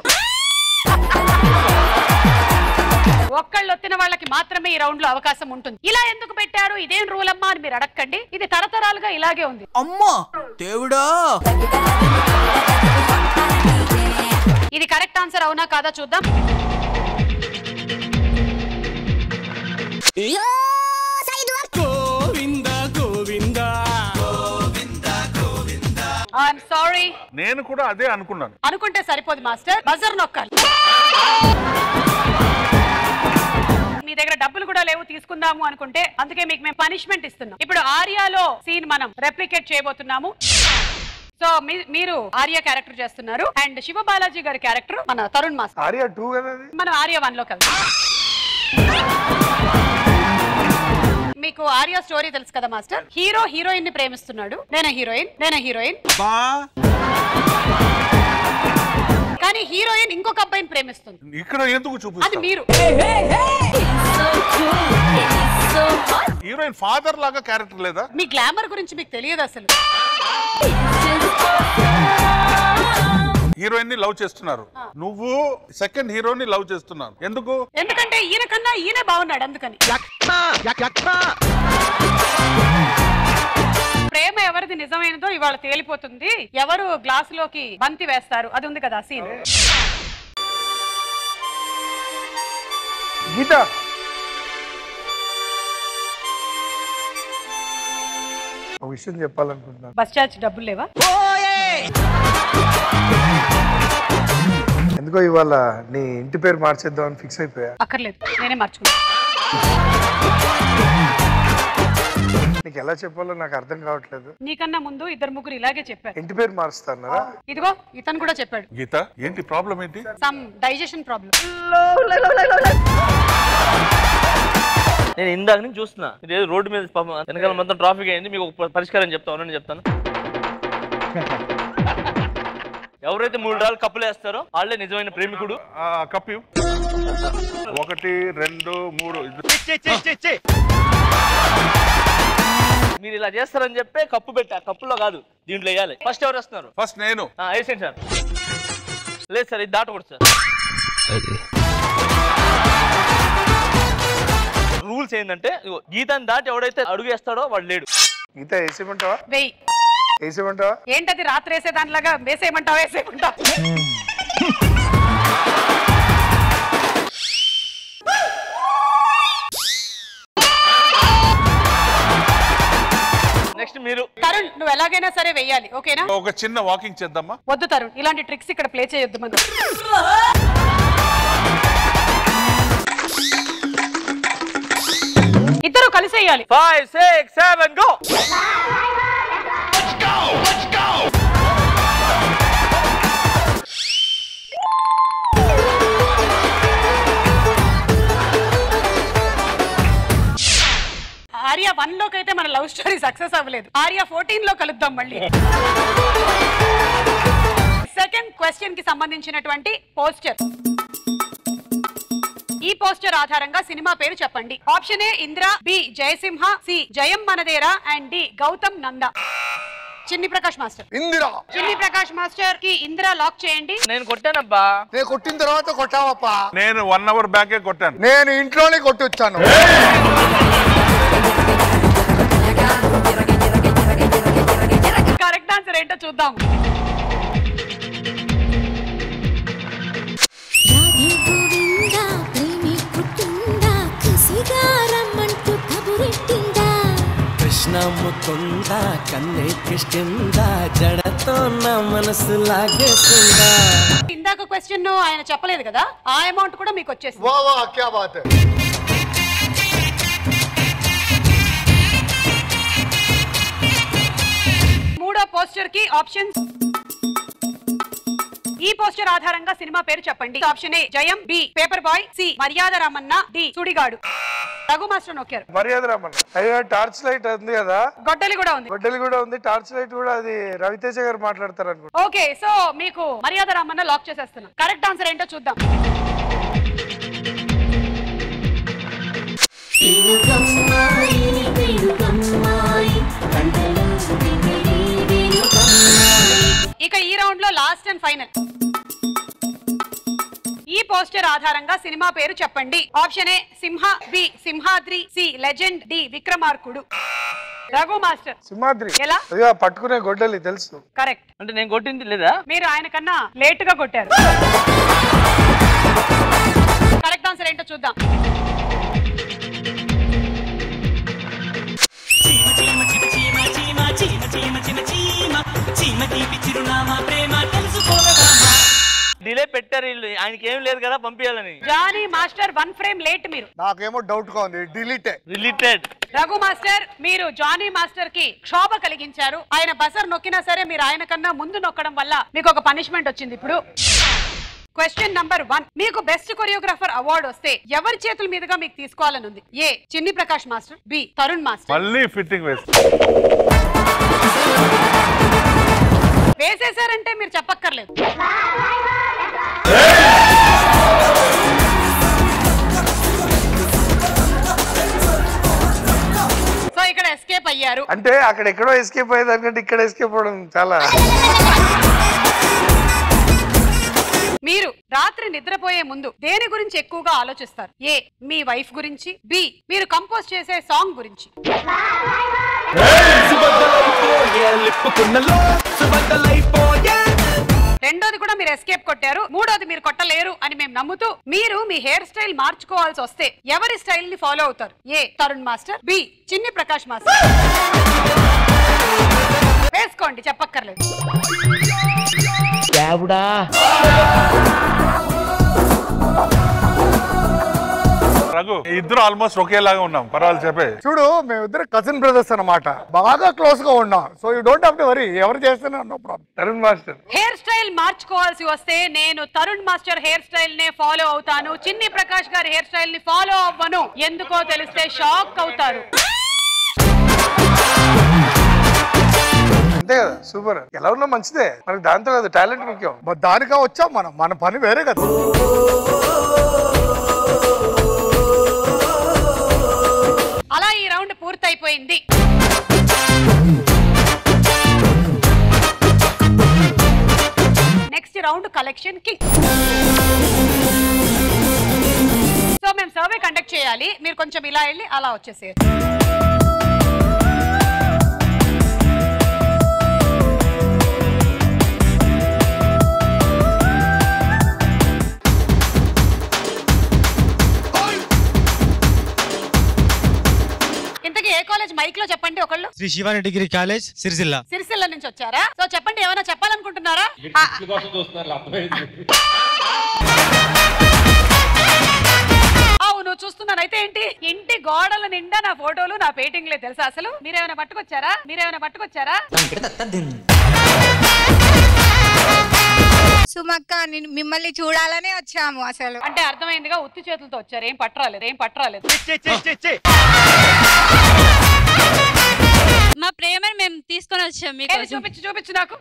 ఒక్కళ్ళు ఒత్తిన వాళ్ళకి మాత్రమే ఈ రౌండ్ లో అవకాశం ఉంటుంది ఇలా ఎందుకు పెట్టారు ఇదేం రూల్ అమ్మా అని మీరు అడగండి ఇది తరతరాలుగా ఇలాగే ఉంది అమ్మా దేవుడా ఇది కరెక్ట్ ఆన్సర్ అవునా కాదా చూద్దాం గోవింద గోవింద ఐఎమ్ సారీ నేను కూడా అదే అనుకున్నాను అనుకుంటే సరిపోదు మాస్టర్ బజర్ నొక్కాలి మీ దగ్గర డబ్బులు కూడా లేవు తీసుకుందాము అనుకుంటే అందుకే మీకు మేము పనిష్మెంట్ ఇస్తున్నాం ఇప్పుడు ఆర్యాలో సీన్ మనం రెప్లికేట్ చేయబోతున్నాము సో మీ- మీరు ఆర్య క్యారెక్టర్ చేస్తున్నారు అండ్ శివ బాలాజీ గారి క్యారెక్టర్ మన తరుణ్ మాస్టర్ ఆర్యా టూ కదా అది మనం ఆర్య వన్ లో కలిసి మీకు ఆర్య స్టోరీ తెలుసు కదా మాస్టర్ హీరో హీరోయిన్ ని ప్రేమిస్తున్నాడు నేనే హీరోయిన్ నేనే హీరోయిన్ బా కానీ హీరోయిన్ ఇంకొక అబ్బాయిని ప్రేమిస్తుంది ఇక్కడ ఎందుకు అది చూపిస్తావు మీరు హీరోయిన్ ఫాదర్ లాగా క్యారెక్టర్ లేదా మీ గ్లామర్ గురించి మీకు తెలియదు అసలు హీరోయిన్ ని లవ్ చేస్తున్నారు నువ్వు సెకండ్ హీరోని లవ్ చేస్తున్నాను ఎందుకు ఎందుకంటే ఈయన కన్నా ఈయన బాగున్నాడు అందుకని ప్రేమ ఎవరిది నిజమైనదో ఇవాళ తేలిపోతుంది ఎవరు గ్లాస్ లోకి బంతి వేస్తారు అది ఉంది కదా సీన్ గీత ఒక విషయం చెప్పాలనుకుంటున్నాను బస్ ఛార్జ్ డబ్బులు లేవా ఎందుకో ఇవాళ నీ ఇంటి పేరు మార్చేద్దామని ఫిక్స్ అయిపోయా అక్కర్లేదు నేనే మార్చుకున్నా నీకు ఎలా చెప్పాలో నాకు అర్థం కావట్లేదు నీకన్నా ముందు ఇద్దరు ముగ్గురు ఇలాగే చెప్పారు ఇంటి పేరు మారుస్తారా ఇదిగో ఇతను కూడా చెప్పాడు గీత ఏంటి ప్రాబ్లం ఏంటి సమ్ డైజెషన్ ప్రాబ్లం నేను ఇందాక నుంచి చూస్తున్నా మీరు ఏదో రోడ్డు మీద పాపం వెనకాల మొత్తం ట్రాఫిక్ అయింది మీకు ఒక పరిష్కారం చెప్తా ఉన్నాను చెప్తాను ఎవరైతే మూడు రాళ్ళు కప్పులు వేస్తారో వాళ్ళే నిజమైన ప్రేమికుడు ఆ, కప్పి ఒకటి రెండు మూడు మీరు ఇలా చేస్తారని చెప్పే కప్పు పెట్టా కప్పులో కాదు దీంట్లో వేయాలి ఫస్ట్ ఎవరు వస్తున్నారు ఫస్ట్ నేను ఆ, వేసేయండి సార్ లేదు సార్ ఇది దాటకూడదు సార్ రూల్స్ ఏంటంటే ఇదిగో, గీతాన్ని దాటి ఎవడైతే అడుగు వేస్తాడో వాడు లేడు గీత వేసేయమంటావా వెయ్యి వేసేయమంటావా ఏంటది రాత్రి వేసే దానిలాగా వేసేయమంటావా వేసేయమంటావా నెక్స్ట్ మీరు తరుణ్ నువ్వు ఎలాగైనా సరే వెయ్యాలి ఓకేనా ఒక చిన్న వాకింగ్ చేద్దామా వద్దు తరుణ్ ఇలాంటి ట్రిక్స్ ఇక్కడ ప్లే చేయొద్దు మనం ఇద్దరు కలిసి వేయాలి five six seven go Arya one లోకి అయితే మన లవ్ స్టోరీ సక్సెస్ అవ్వలేదు ఆర్య ఫోర్టీన్ లో కలుద్దాం మళ్ళీ సెకండ్ క్వశ్చన్ కి సంబంధించినటువంటి పోస్టర్ ఈ పోస్టర్ ఆధారంగా సినిమా పేరు చెప్పండి option A Indra B Jayasimha C Jayam Manadera and D Gautham Nanda Chinni Prakash master Indira చిన్ని ప్రకాష్ మాస్టర్ కి ఇందిరా లాక్ చేయండి నేను కొట్టానబ్బా నేను కొట్టిన తర్వాత కొట్టావప్పా నేను వన్ అవర్ బ్యాకే కొట్టాను నేను ఇంట్లోనే కొట్టి వచ్చాను కరెక్ట్ ఆన్సర్ ఏంటో చూద్దాం రాధే గోవిందా ప్రేమి పుట్టిందా కసిగా రమ్మంటూ కబురెట్టిందా కృష్ణ ముకుంద కన్నే కిష్కింద జడతో నా మనసు లాగేసిందా ఇందాక క్వశ్చన్ ఆయన చెప్పలేదు కదా ఆ అమౌంట్ కూడా మీకు వచ్చేసింది వా వా క్యా బాత్ హై. మూడో పోస్టర్ కి ఆప్షన్స్ ఈ పోస్టర్ ఆధారంగా సినిమా పేరు చెప్పండి ఆప్షన్ ఏ జయం B paper boy C Maryada Ramanna D Sudigadu Raghu master నొక్కారు మర్యాద రమ్మన్న అయ్యో టార్చ్ లైట్ ఉంది కదా గొడ్డలి కూడా ఉంది గొడ్డలి కూడా ఉంది టార్చ్ లైట్ కూడా అది రవితేజ గారు మాట్లాడతారు అనుకుంటా ఓకే సో మీకు మర్యాద రామన్న లాక్ చేసేస్తున్నా కరెక్ట్ ఆన్సర్ ఏంటో చూద్దాం వెనుకమ్మాయి వెనుకమ్మాయి కంటలో దిగిరి వెనుకమ్మాయి ఇక ఈ రౌండ్ లో లాస్ట్ అండ్ ఫైనల్ ఈ పోస్టర్ ఆధారంగా సినిమా పేరు చెప్పండి option A Simha B Simhadri C legend D Vikramarkudu Raghu master Simhadri ఎలా? అదిగో ఆ పట్టుకునే గొడ్డలి తెలుసు కరెక్ట్ అంటే నేను కొట్టింది లేదా మీరు ఆయన కన్నా లేట్ గా కొట్టారు కరెక్ట్ ఆన్సర్ ఏంటో చూద్దాం చీమ చీమ చీమ చీమ చీమ చీమ చీమ చీమ చీమ చీమ తీపి చిరునామా ప్రేమ తెలుసుకోవదామా డిలే పెట్టారు వీళ్ళు ఆయనకి ఏం లేదు కదా పంపించాలని Jani master one frame late మీరు నాకేమో డౌట్ గా ఉంది డిలీటే రిలేటెడ్ రఘు మాస్టర్ మీరు జానీ మాస్టర్ కి క్షోభ కలిగించారు ఆయన బజర్ నొక్కినా సరే మీరు ఆయన కన్నా ముందు నొక్కడం వల్ల మీకు ఒక పనిష్మెంట్ వచ్చింది ఇప్పుడు క్వశ్చన్ నంబర్ వన్ మీకు బెస్ట్ కొరియోగ్రాఫర్ అవార్డు వస్తే ఎవరి చేతుల మీదుగా మీకు తీసుకోవాలని ఉంది A Chinni Prakash master B Tarun master మళ్ళీ ఫిట్టింగ్ వేసి వేసేసారంటే మీరు చెప్పక్కర్లేదు సో ఇక్కడ ఎస్కేప్ అయ్యారు అంటే అక్కడ ఎక్కడో ఎస్కేప్ అయ్యేదానికంటే ఇక్కడ ఎస్కేప్ అవ్వడం చాలా మీరు రాత్రి నిద్రపోయే ముందు దేని గురించి ఎక్కువగా ఆలోచిస్తారు ఏ మీ వైఫ్ గురించి బి మీరు కంపోజ్ చేసే సాంగ్ గురించి సుబద్దలైపోయే లిప్పుకున్నలో సుబద్దలైపోయే రెండోది కూడా మీరు ఎస్కేప్ కొట్టారు మూడోది మీరు కొట్టలేరు అని మేము నమ్ముతూ మీరు మీ హెయిర్ స్టైల్ మార్చుకోవాల్సి వస్తే ఎవరి స్టైల్ ని ఫాలో అవుతారు ఏ తరుణ్ మాస్టర్ బి చిన్ని ప్రకాష్ మాస్టర్ వేసుకోండి చెప్పక్కర్లేదు రఘు ఇద్దరు ఆల్మోస్ట్ ఒకేలాగా ఉన్నాం పర్వాలేదు చెప్పే చూడు మేమిద్దరు కజిన్ బ్రదర్స్ అన్నమాట బాగా క్లోజ్ గా ఉన్నాం so you don't have to worry ఎవరు చేస్తున్నా no problem Tarun master hairstyle మార్చుకోవాల్సి వస్తే నేను తరుణ్ మాస్టర్ హెయిర్ స్టైల్ నే ఫాలో అవుతాను చిన్ని ప్రకాష్ గారి హెయిర్ స్టైల్ ని ఫాలో అవ్వను ఎందుకో తెలిస్తే షాక్ అవుతారు అంతే కదా సూపర్ ఎలా ఉన్నా మంచిదే మనకి దాంతో కదా టాలెంట్ ముఖ్యం మరి దానికా వచ్చాం మనం మన పని వేరే కదా అలా ఈ రౌండ్ పూర్తయిపోయింది నెక్స్ట్ రౌండ్ కలెక్షన్ కి సో మేము సర్వే కండక్ట్ చేయాలి మీరు కొంచెం ఇలా వెళ్ళి అలా వచ్చేసేయచ్చు ఇంతకీ ఏ కాలేజ్ మైక్ లో చెప్పండి ఒకళ్ళు శ్రీ శివాని డిగ్రీ కాలేజ్ సిరిసిల్ల సిరిసిల్ల నుంచి వచ్చారా సో చెప్పండి ఏమైనా చెప్పాలనుకుంటున్నారా ఆ, అవును చూస్తున్నాను అయితే ఏంటి ఇంటి గోడల నిండా నా ఫోటోలు నా పెయింటింగ్లే తెలుసా అసలు మీరేమైనా పట్టుకొచ్చారా మీరేమైనా పట్టుకొచ్చారా సుమక్క నేను మిమ్మల్ని చూడాలనే వచ్చాము అసలు అంటే అర్థమైందిగా ఉత్తి చేతులతో వచ్చారు ఏం పట్టరాలేదు ఏం పట్టరాలేదు మా ప్రేమను మేము తీసుకొని వచ్చాం ఏది మీకోసం చూపించు చూపించు నాకు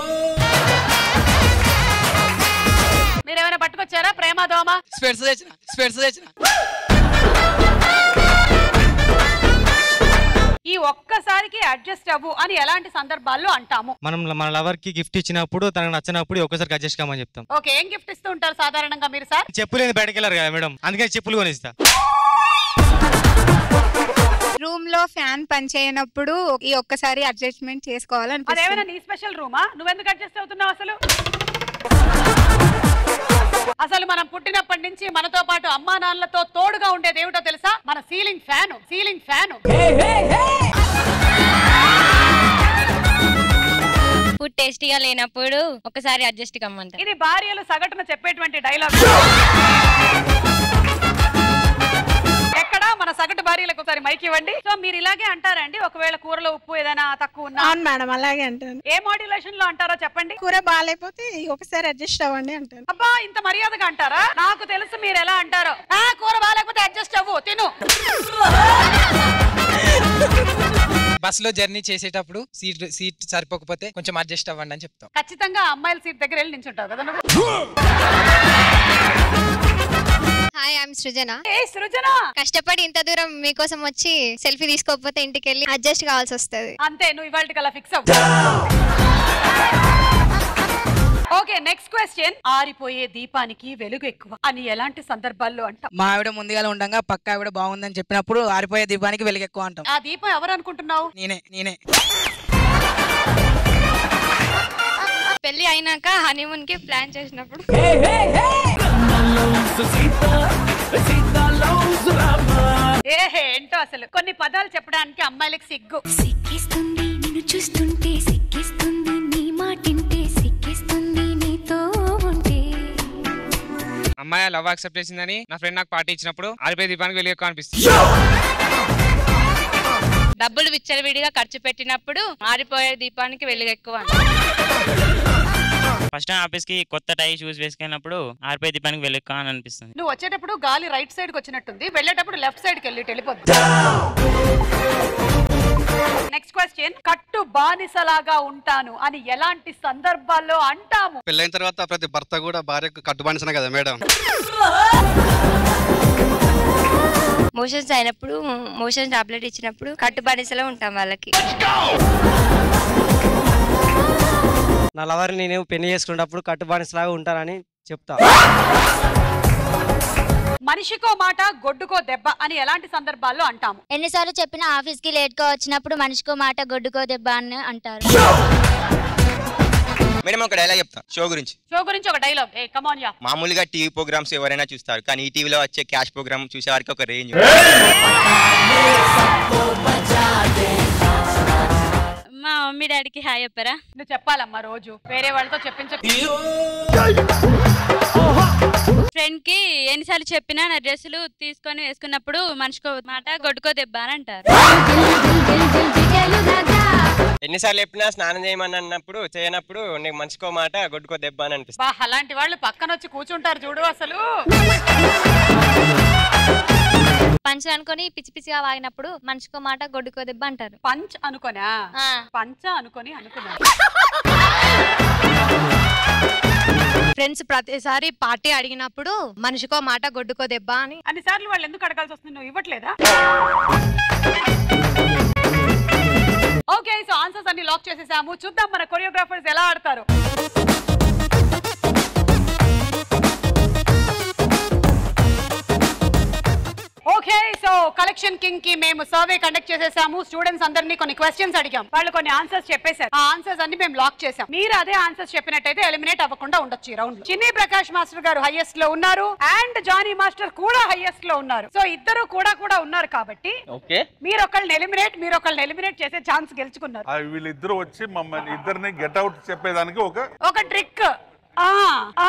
మీరేమైనా పట్టుకొచ్చారా ప్రేమ దోమ స్పెట్స్ తెచ్చిన స్పెట్స్ తెచ్చిన ఈ ఒక్కసారికి అడ్జస్ట్ అవ్వు అని ఎలాంటి సందర్భాల్లో అంటాము మనం మన లవర్ కి గిఫ్ట్ ఇచ్చినప్పుడు తనకు నచ్చినప్పుడు ఒక్కసారి అడ్జస్ట్ కామని చెప్తాం ఓకే ఏం గిఫ్ట్ ఇస్తూ ఉంటారు సాధారణంగా మీరు సార్ చెప్పులు ఏంది బయటకు వెళ్ళారు కదా మేడం అందుకని చెప్పులు కొనిస్తా రూమ్ లో ఫ్యాన్ పనిచేయనప్పుడు ఈ ఒక్కసారి అడ్జస్ట్మెంట్ అదేమైనా చేసుకోవాలనిపిస్తుంది నీ స్పెషల్ రూమా నువ్వెందుకు అడ్జస్ట్ అవుతున్నావు అసలు అసలు మనం పుట్టినప్పటి నుంచి మనతో పాటు అమ్మా నాన్నలతో తోడుగా ఉండేది ఏమిటో తెలుసా మన ceiling fan ceiling fan food టేస్టీగా లేనప్పుడు ఒకసారి అడ్జస్ట్ కమ్మంటారు ఇది భార్యలు సగటున చెప్పేటువంటి డైలాగ్ ఎక్కడ మన సగటు భార్యలకు ఒకసారి మైక్ ఇవ్వండి సో మీరు ఇలాగే అంటారండి ఒకవేళ కూరలో ఉప్పు ఏదైనా తక్కువ ఉన్నా అవును మేడం అలాగే అంటాను ఏ మాడ్యులేషన్ లో అంటారో చెప్పండి కూర బాగాలేకపోతే ఒకసారి అడ్జస్ట్ అవ్వండి అంటాను అబ్బా ఇంత మర్యాదగా అంటారా నాకు తెలుసు మీరు ఎలా అంటారో ఆ కూర బాగాలేకపోతే అడ్జస్ట్ అవ్వు తిను బస్ లో జర్నీ చేసేటప్పుడు సీట్ సీట్ సరిపోకపోతే కొంచెం అడ్జస్ట్ అవ్వండి అని చెప్తాం ఖచ్చితంగా అమ్మాయిల సీట్ దగ్గర వెళ్ళి నించుంటావు కదా నువ్వు హాయ్ ఐఎమ్ సృజన ఏ సృజన కష్టపడి ఇంత దూరం మీకోసం వచ్చి సెల్ఫీ తీసుకోకపోతే ఇంటికి వెళ్ళి అడ్జస్ట్ కావాల్సి వస్తుంది అంతే నువ్వు ఇవాళ కల్లా ఫిక్స్ అవ్వు ఓకే నెక్స్ట్ క్వశ్చన్ ఆరిపోయే దీపానికి వెలుగు ఎక్కువ అని ఎలాంటి సందర్భాల్లో అంటాం మా ఆవిడ ముందుగా ఉండగా పక్క ఆవిడ బాగుందని చెప్పినప్పుడు ఆరిపోయే దీపానికి వెలుగు ఎక్కువ అంటాం ఆ దీపం ఎవరు అనుకుంటున్నావు నేనే నేనే పెళ్లి అయినాక హనీమూన్ కి ప్లాన్ చేసినప్పుడు ఏహే ఏంటో అసలు కొన్ని పదాలు చెప్పడానికి అమ్మాయిలకు సిగ్గు సిక్కిస్తుంది నిన్ను చూస్తుంటే సిక్కిస్తుంది నీ మాటింటే సిక్కిస్తుంది నీతో ఉంటే అమ్మాయి లవ్ యాక్సెప్ట్ చేసిందని నా ఫ్రెండ్ నాకు పార్టీ ఇచ్చినప్పుడు ఆరిపోయే దీపానికి వెళ్ళి ఎక్కువ అనిపిస్తుంది డబ్బులు విచ్చలవిడిగా ఖర్చు పెట్టినప్పుడు ఆరిపోయే దీపానికి వెలుగు ఎక్కువ ఫస్ట్ టైం ఆఫీస్ కి కొత్త టై షూస్ వేసుకున్నప్పుడు ఆరిపోయే దీపానికి వెళ్ళక్క అని అనిపిస్తుంది నువ్వు వచ్చేటప్పుడు గాలి రైట్ సైడ్ కి వచ్చినట్టుంది వెళ్ళేటప్పుడు లెఫ్ట్ సైడ్ కి వెళ్ళి వెళ్ళిపోద్ది నెక్స్ట్ క్వశ్చన్ కట్టు బానిసలాగా ఉంటాను అని ఎలాంటి సందర్భాల్లో అంటాము పెళ్ళైన తర్వాత ప్రతి భర్త కూడా భార్యకు కట్టుబానిసనే కదా మేడం మోషన్స్ అయినప్పుడు మోషన్ టాబ్లెట్ ఇచ్చినప్పుడు కట్టుబానిసలో ఉంటాం వాళ్ళకి నా లవర్ని నేను పెళ్లి చేసుకున్నప్పుడు కట్టుబానిసలాగా ఉంటానని చెప్తా మనిషికో మాట గొడ్డుకో దెబ్బ అని ఎలాంటి సందర్భాల్లో అంటాము ఎన్నిసార్లు చెప్పినా ఆఫీస్ కి లేట్ గా వచ్చినప్పుడు మనిషికో మాట గొడ్డుకో దెబ్బ అని అంటారు మేడం ఒక డైలాగ్ చెప్తా షో గురించి షో గురించి ఒక డైలాగ్ ఏ కమాన్ యా మామూలుగా టీవీ ప్రోగ్రామ్స్ ఎవరైనా చూస్తారు కానీ ఈ టీవీలో వచ్చే క్యాష్ ప్రోగ్రామ్ చూసే వారికి ఒక రేంజ్ మా మమ్మీ డాడీకి హాయ్ చెప్పారా నువ్వు చెప్పాలమ్మా రోజు వేరే వాళ్ళతో చెప్పించ ఫ్రెండ్ కి ఎన్నిసార్లు చెప్పినా నా డ్రెస్సులు తీసుకొని వేసుకున్నప్పుడు మనిషికో మాట గొడ్డుకో దెబ్బ అని అంటారు ఎన్నిసార్లు చెప్పినా స్నానం చేయమని అన్నప్పుడు చేయనప్పుడు నీకు మనిషికో మాట గొడ్డుకో దెబ్బ అని అనిపిస్తుంది బా అలాంటి వాళ్ళు పక్కన వచ్చి కూర్చుంటారు చూడు అసలు పంచ్ అనుకొని పిచ్చి పిచ్చిగా వాగినప్పుడు మనిషికో మాట గొడ్డుకో దెబ్బ అంటారు పంచ్ అనుకోనా పంచ అనుకొని అనుకున్నా ఫ్రెండ్స్ ప్రతిసారి పార్టీ అడిగినప్పుడు మనిషికో మాట గొడ్డుకో దెబ్బ అని అన్నిసార్లు వాళ్ళు ఎందుకు అడగాల్సి వస్తుంది నువ్వు ఇవ్వట్లేదా ఓకే సో ఆన్సర్స్ అన్ని లాక్ చేసేసాము చూద్దాం మన కొరియోగ్రాఫర్స్ ఎలా ఆడతారు ఓకే సో కలెక్షన్ కింగ్ కి మేము సర్వే కండక్ట్ చేసేసాము స్టూడెంట్స్ అందరినీ కొన్ని క్వశ్చన్స్ అడిగాం వాళ్ళు కొన్ని ఆన్సర్స్ చెప్పేశారు ఆ ఆన్సర్స్ అన్ని మేము లాక్ చేసాం మీరు అదే ఆన్సర్స్ చెప్పినట్టయితే ఎలిమినేట్ అవ్వకుండా ఉండొచ్చు ఈ రౌండ్ చిన్ని ప్రకాష్ మాస్టర్ గారు హైయెస్ట్ లో ఉన్నారు అండ్ జానీ మాస్టర్ కూడా హైయెస్ట్ లో ఉన్నారు సో ఇద్దరు కూడా కూడా ఉన్నారు కాబట్టి ఓకే మీరు ఒకళ్ళని ఎలిమినేట్ మీరు ఒకళ్ళని ఎలిమినేట్ చేసే ఛాన్స్ గెలుచుకున్నారు వీళ్ళిద్దరు వచ్చి మమ్మల్ని ఇద్దరిని గెట్ అవుట్ చెప్పేదానికి ఒక ఒక ట్రిక్ ఆ ఆ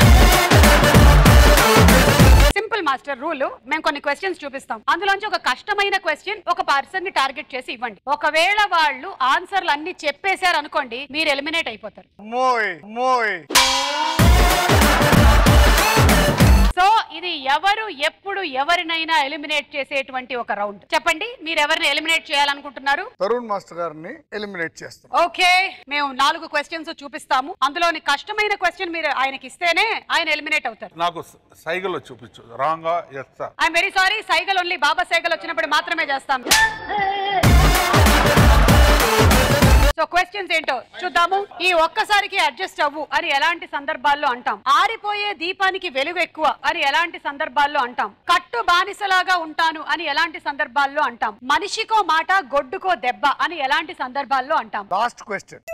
సింపుల్ మాస్టర్ రూల్ మేము కొన్ని క్వశ్చన్స్ చూపిస్తాం అందులోంచి ఒక కష్టమైన క్వశ్చన్ ఒక పర్సన్ ని టార్గెట్ చేసి ఇవ్వండి ఒకవేళ వాళ్ళు ఆన్సర్లు అన్ని చెప్పేశారు అనుకోండి మీరు ఎలిమినేట్ అయిపోతారు మోయ్ మోయ్ సో ఇది ఎవరు ఎప్పుడు ఎవరినైనా ఎలిమినేట్ చేసేటువంటి ఒక రౌండ్ చెప్పండి మీరు ఎవరిని ఎలిమినేట్ చేయాలనుకుంటున్నారు తరుణ్ మాస్టర్ గారిని ఎలిమినేట్ చేస్తాం ఓకే మేము నాలుగు క్వశ్చన్స్ చూపిస్తాము అందులోని కష్టమైన క్వశ్చన్ మీరు ఆయనకి ఇస్తేనే ఆయన ఎలిమినేట్ అవుతారు నాకు స- సైగలో చూపించు రాంగా ఎస్తా I'm very sorry cycle only బాబా సైకిల్ వచ్చినప్పుడు మాత్రమే చేస్తాం సో క్వశ్చన్స్ ఏంటో చూద్దాము ఈ ఒక్కసారికి అడ్జస్ట్ అవ్వు అని ఎలాంటి సందర్భాల్లో అంటాం ఆరిపోయే దీపానికి వెలుగు ఎక్కువ అని ఎలాంటి సందర్భాల్లో అంటాం కట్టు బానిసలాగా ఉంటాను అని ఎలాంటి సందర్భాల్లో అంటాం మనిషికో మాట గొడ్డుకో దెబ్బ అని ఎలాంటి సందర్భాల్లో అంటాం last question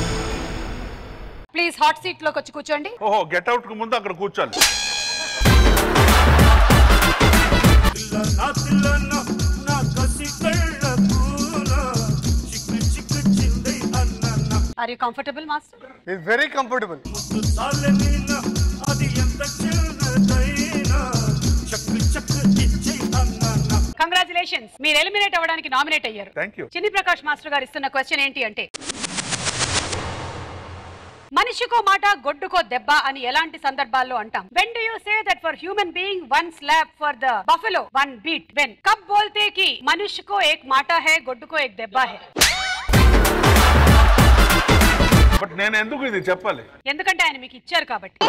please hot seat లోకి వచ్చి కూర్చోండి ఓహో గెట్ అవుట్ కు ముందు అక్కడ కూర్చోాలి నా తిల్లన్న నా కసి కళ్ళకూన చిక్కు చిక్కు చిందై అన్న are you comfortable master is very comfortable సాలనీన అది ఎంత చిన్నదైనా చక్కు చక్కు ఇచ్చై అన్న కంగ్రాచులేషన్స్ మీరు ఎలిమినేట్ అవ్వడానికి నామినేట్ అయ్యారు థ్యాంక్ యూ చిన్ని ప్రకాష్ మాస్టర్ గారు ఇస్తున్న క్వశ్చన్ ఏంటి అంటే మనిషికో మాట గొడ్డుకో దెబ్బ అని ఎలాంటి సందర్భాల్లో అంటాం when do you say that for human being one slab for the buffalo one beat when కబ్ బోల్తే కి మనిషికో ఏక్ మాట హై గొడ్డుకో ఏక్ దెబ్బ హై బట్ నేను ఎందుకు ఇది చెప్పాలి ఎందుకంటే ఆయన మీకు ఇచ్చారు కాబట్టి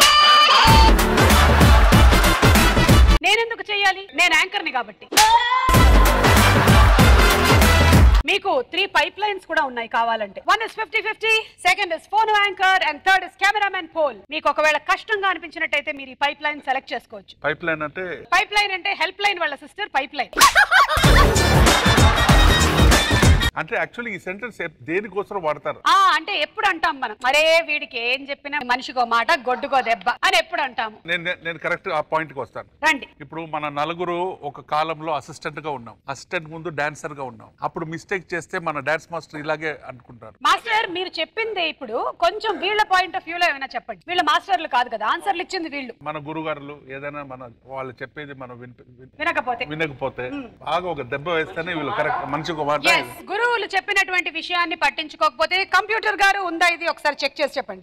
నేనెందుకు చేయాలి నేను యాంకర్ని కాబట్టి మీకు త్రీ పైప్ లైన్స్ కూడా ఉన్నాయి కావాలంటే one is fifty fifty second is phone anchor and third is cameramen poll మీకు ఒకవేళ కష్టంగా అనిపించినట్టయితే మీరు ఈ పైప్ లైన్ సెలెక్ట్ చేసుకోవచ్చు పైప్ లైన్ అంటే పైప్ లైన్ అంటే హెల్ప్ లైన్ వాళ్ళ సిస్టర్ పైప్ లైన్ అంటే యాక్చువల్లీ ఈ సెంటెన్స్ దేనికోసం వాడతారు ఆ అంటే ఎప్పుడు అంటాం మనం మరే వీడికి ఏం చెప్పినా మనిషికో మాట గొడ్డుకో దెబ్బ అని ఎప్పుడు అంటాము నేను నేను- నేను కరెక్ట్ ఆ పాయింట్ కి వస్తాను రండి ఇప్పుడు మన నలుగురు ఒక కాలంలో అసిస్టెంట్ గా ఉన్నాం అసిస్టెంట్ ముందు డాన్సర్ గా ఉన్నాం అప్పుడు మిస్టేక్ చేస్తే మన డాన్స్ మాస్టర్ ఇలాగే అనుకుంటారు మాస్టర్ మీరు చెప్పిందే ఇప్పుడు కొంచెం వీళ్ళ పాయింట్ ఆఫ్ వ్యూలో ఏమైనా చెప్పండి వీళ్ళ మాస్టర్లు కాదు కదా ఆన్సర్లు ఇచ్చింది వీళ్ళు మన గురుగారులు ఏదైనా మన వాళ్ళు చెప్పేది మనం వినిపి- విన్- వినకపోతే వినకపోతే బాగా ఒక దెబ్బ వేస్తేనే వీళ్ళు కరెక్ట్ మనిషికి ఒక మాట Yes, గురువులు చెప్పినటువంటి విషయాన్ని పట్టించుకోకపోతే కంప్యూటర్ గారు ఉందా ఇది ఒకసారి చెక్ చేసి చెప్పండి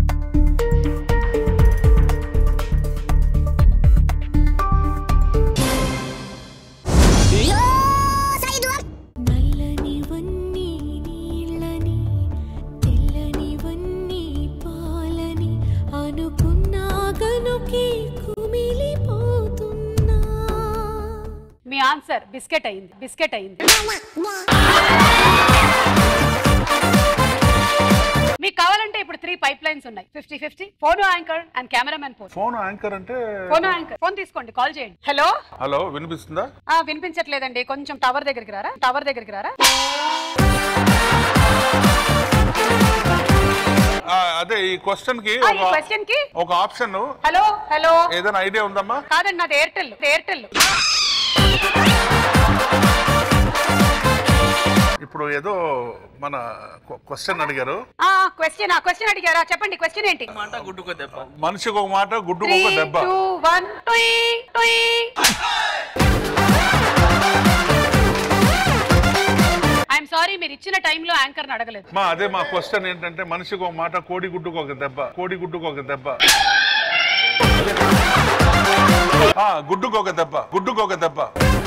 నల్లనివన్నీ నీళ్ళని తెల్లనివన్నీ పాలని అనుకున్నా గనుకి కుమిలిపోతున్నా మీ ఆన్సర్ బిస్కెట్ అయింది బిస్కెట్ అయింది మీకు కావాలంటే ఇప్పుడు త్రీ పైప్ లైన్స్ ఉన్నాయి fifty fifty phone anchor and cameramen post phone anchor అంటే ఫోన్ యాంకర్ ఫోన్ తీసుకోండి కాల్ చేయండి హలో హలో వినిపిస్తుందా ఆ వినిపించట్లేదండి కొంచెం టవర్ దగ్గరికి రారా టవర్ దగ్గరికి రారా ఆ, అదే ఈ క్వశ్చన్ కి ఆ, ఈ ఒక- క్వశ్చన్ కి ఒక ఆప్షన్ హలో హలో ఏదైనా ఐడియా ఉందమ్మా కాదండి నాది ఎయిర్టెల్ ఎయిర్టెల్ ఇప్పుడు ఏదో మన క్వశ్చన్ అడిగారు ఆ క్వశ్చన్ ఆ క్వశ్చన్ అడిగారా చెప్పండి క్వశ్చన్ ఏంటి గుడ్డుకో దెబ్బ మనిషికి ఒక మాట గుడ్డుకు త్రీ ఒక దెబ్బ టూ వన్ టుయ్ టుయ్ ఐఎమ్ సారీ మీరు ఇచ్చిన టైంలో యాంకర్ అడగలేదు మా అదే మా క్వశ్చన్ ఏంటంటే మనిషికి ఒక మాట కోడి గుడ్డుకు ఒక దెబ్బ కోడి గుడ్డుకు ఒక దెబ్బ ఆ, గుడ్డుకు ఒక దెబ్బ గుడ్డుకు ఒక దెబ్బ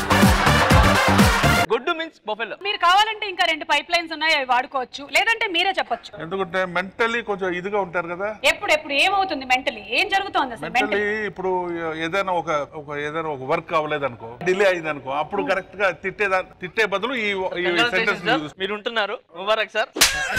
గుడ్డు మీన్స్ బొఫెలో మీరు కావాలంటే ఇంకా రెండు పైప్ లైన్స్ ఉన్నాయి అవి వాడుకోవచ్చు లేదంటే మీరే చెప్పొచ్చు ఎందుకంటే మెంటలీ కొంచెం ఇదిగా ఉంటారు కదా ఎప్పుడు ఎప్పుడు ఏమవుతుంది మెంటలీ ఏం జరుగుతోంది అసలు మెంటలీ మెంటలీ ఇప్పుడు ఏదైనా ఒక ఒక ఏదైనా ఒక వర్క్ అవ్వలేదు అనుకో డిలే అయింది అనుకో అప్పుడు కరెక్ట్ గా తిట్టేదా తిట్టే బదులు ఈ ఈ Congratulations, సెంటెన్స్ sir. మీరు ఉంటున్నారు ముబారక్ సార్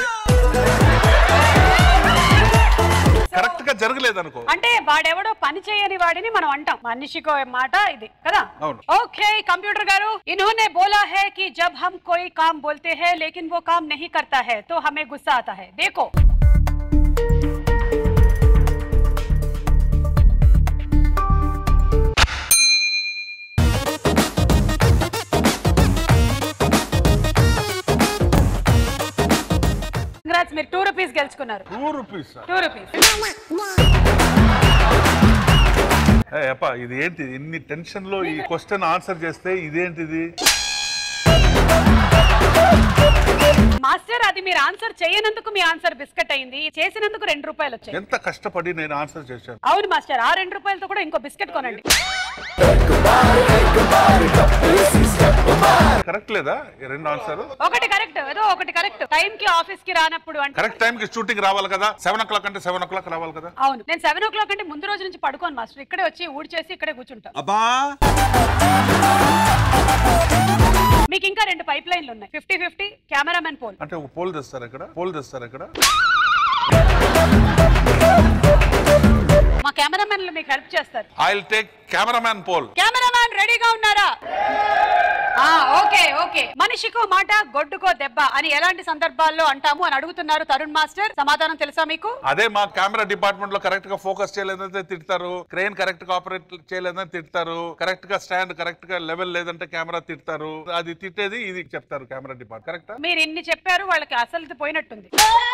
కరెక్ట్ గా జరగలేదు అనుకో అంటే వాడెవడో పని చేయని వాడిని మనం అంటాం మనిషికో మాట ఇది కదా అవును ఓకే कंप्यूटर गारू इन्होंने बोला है कि जब हम कोई काम बोलते हैं लेकिन वो काम नहीं करता है तो हमें गुस्सा आता है देखो Congrats, మీరు టూ రూపీస్ గెలుచుకున్నారు టూ రూపీస్ టూ రూపీస్ అప్ప ఇది ఏంటి ఇన్ని టెన్షన్ లో ఈ క్వశ్చన్ ఆన్సర్ చేస్తే ఇదేంటిది మాస్టర్ అది మీరు ఆన్సర్ చేయనందుకు మీ ఆన్సర్ బిస్కెట్ అయింది చేసినందుకు రెండు రూపాయలు వచ్చాయి ఎంత కష్టపడి నేను ఆన్సర్ చేశాను అవును మాస్టర్ ఆ రెండు రూపాయలతో కూడా ఇంకో బిస్కెట్ కొనండి కరెక్ట్ లేదా ఈ రెండు ఆన్సర్ ఒకటి కరెక్ట్ ఏదో ఒకటి కరెక్ట్ టైం కి ఆఫీస్ కి రానప్పుడు అంటే కరెక్ట్ టైం కి షూటింగ్ రావాలి కదా సెవెన్ ఓ క్లాక్ అంటే సెవెన్ ఓ క్లాక్ రావాలి కదా అవును నేను సెవెన్ ఓ క్లాక్ అంటే ముందు రోజు నుంచి పడుకోను మాస్టర్ ఇక్కడే వచ్చి ఊడి చేసి ఇక్కడే కూర్చుంటా అబ్బా మీకు ఇంకా రెండు పైప్ లైన్లు ఉన్నాయి ఫిఫ్టీ ఫిఫ్టీ కెమెరామెన్ పోల్ అంటే ఒక పోల్ తెస్తారు ఇక్కడ పోల్ తెస్తారు ఇక్కడ మా కెమెరామెన్లు మీకు హెల్ప్ చేస్తారు I will take cameraman poll cameramen రెడీగా ఉన్నారా ఆ ఓకే ఓకే మనిషికో మాట గొడ్డుకో దెబ్బ అని ఎలాంటి సందర్భాల్లో అంటాము అని అడుగుతున్నారు తరుణ్ మాస్టర్ సమాధానం తెలుసా మీకు అదే మా కెమెరా డిపార్ట్మెంట్ లో కరెక్ట్ గా ఫోకస్ చేయలేదంటే తిడతారు క్రెయిన్ కరెక్ట్ గా ఆపరేట్ చేయలేదని తిడతారు కరెక్ట్ గా స్టాండ్ కరెక్ట్ గా లెవెల్ లేదంటే కెమెరా తిడతారు అది తిట్టేది ఇది చెప్తారు కెమెరా డిపార్ట్మెంట్ కరెక్టా మీరు ఇన్ని చెప్పారు వాళ్ళకి అసలు పోయినట్టుంది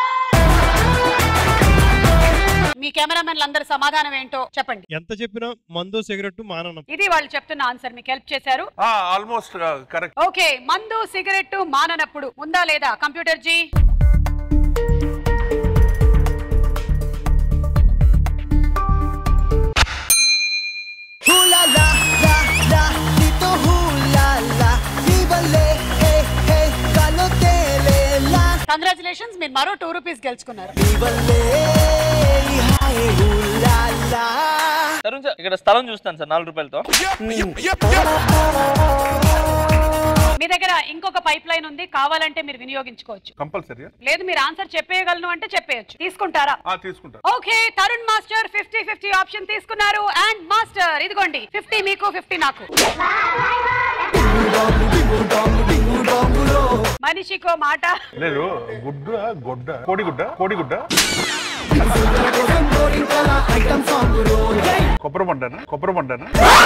మీ కెమెరామెన్లు అందరి సమాధానం ఏంటో చెప్పండి ఎంత చెప్పినా మందు సిగరెట్ మాననం ఇది వాళ్ళు చెప్తున్న ఆన్సర్ మీకు హెల్ప్ చేశారు ఆల్మోస్ట్ కరెక్ట్ ఓకే మందు సిగరెట్ మాననప్పుడు ఉందా లేదా computer ji Hula la la la, dito hula la, viva le, hey hey, galotele la, congratulations మీరు మరో టూ రూపీస్ గెలుచుకున్నారు viva le, hi hula la. Tarun sir ఇక్కడ స్థలం చూస్తాను సార్ నాలుగు రూపాయలతో మీ దగ్గర ఇంకొక పైప్ లైన్ ఉంది కావాలంటే మీరు వినియోగించుకోవచ్చు కంపల్సరీ లేదు మీరు ఆన్సర్ చెప్పేయగలను అంటే చెప్పేయచ్చు తీసుకుంటారా తీసుకుంటా okay Tarun master fifty fifty option తీసుకున్నారు అండ్ మాస్టర్ ఇదిగోండి ఫిఫ్టీ మీకు ఫిఫ్టీ నాకు మనిషికో మాట లేదు గుడ్డ గొడ్డ కోడిగుడ్డ కోడిగుడ్డ కొబ్బరి బండనా కొబ్బరి బండనా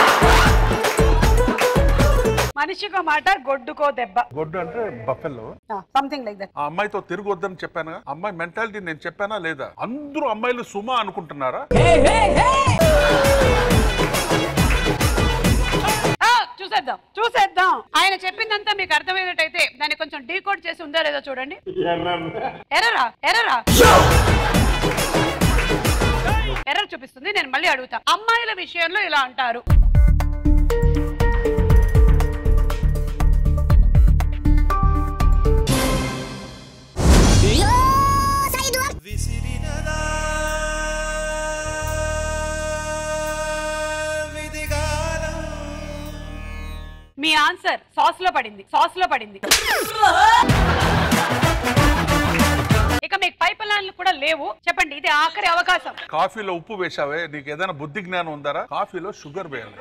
మనిషికో మాట గొడ్డుకో దెబ్బ గొడ్డు అంటే బఫెల్లో సంథింగ్ లైక్ దట్ ఆ అమ్మాయితో తిరగొద్దని చెప్పాను అమ్మాయి మెంటాలిటీ నేను చెప్పానా లేదా అందరూ అమ్మాయిలు సుమా అనుకుంటున్నారా చూసేద్దాం చూసేద్దాం ఆయన చెప్పిందంతా మీకు అర్థమయ్యేటైతే దాన్ని కొంచెం డీకోడ్ చేసి ఉందా లేదో చూడండి ఎర్రరా ఎర్రరా ఎర్రర్ చూపిస్తుంది నేను మళ్ళీ అడుగుతా అమ్మాయిల విషయంలో ఇలా అంటారు మీ ఆన్సర్ సాస్ లో పడింది సాస్ లో పడింది ఇక ఇక మీకు పైప్ లైన్లు కూడా లేవు చెప్పండి ఇది ఆఖరి అవకాశం కాఫీలో ఉప్పు వేసావే నీకు ఏదైనా బుద్ధి జ్ఞానం ఉందారా కాఫీలో షుగర్ వేయాలి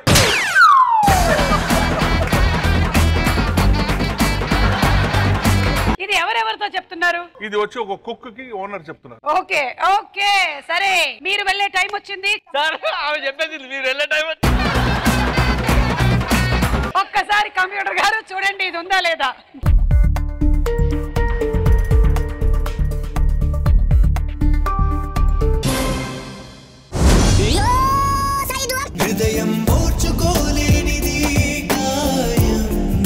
ఇది ఎవరెవరితో చెప్తున్నారు ఇది వచ్చి ఒక కుక్ కి ఓనర్ చెప్తున్నారు ఓకే ఓకే సరే మీరు వెళ్ళే టైం వచ్చింది ఆమె చెప్పేది మీరు వెళ్ళే టైం ఒక్కసారి కంప్యూటర్ గారు చూడండి ఇది ఉందా లేదా హృదయం ఓర్చుకోలేనిది గాయం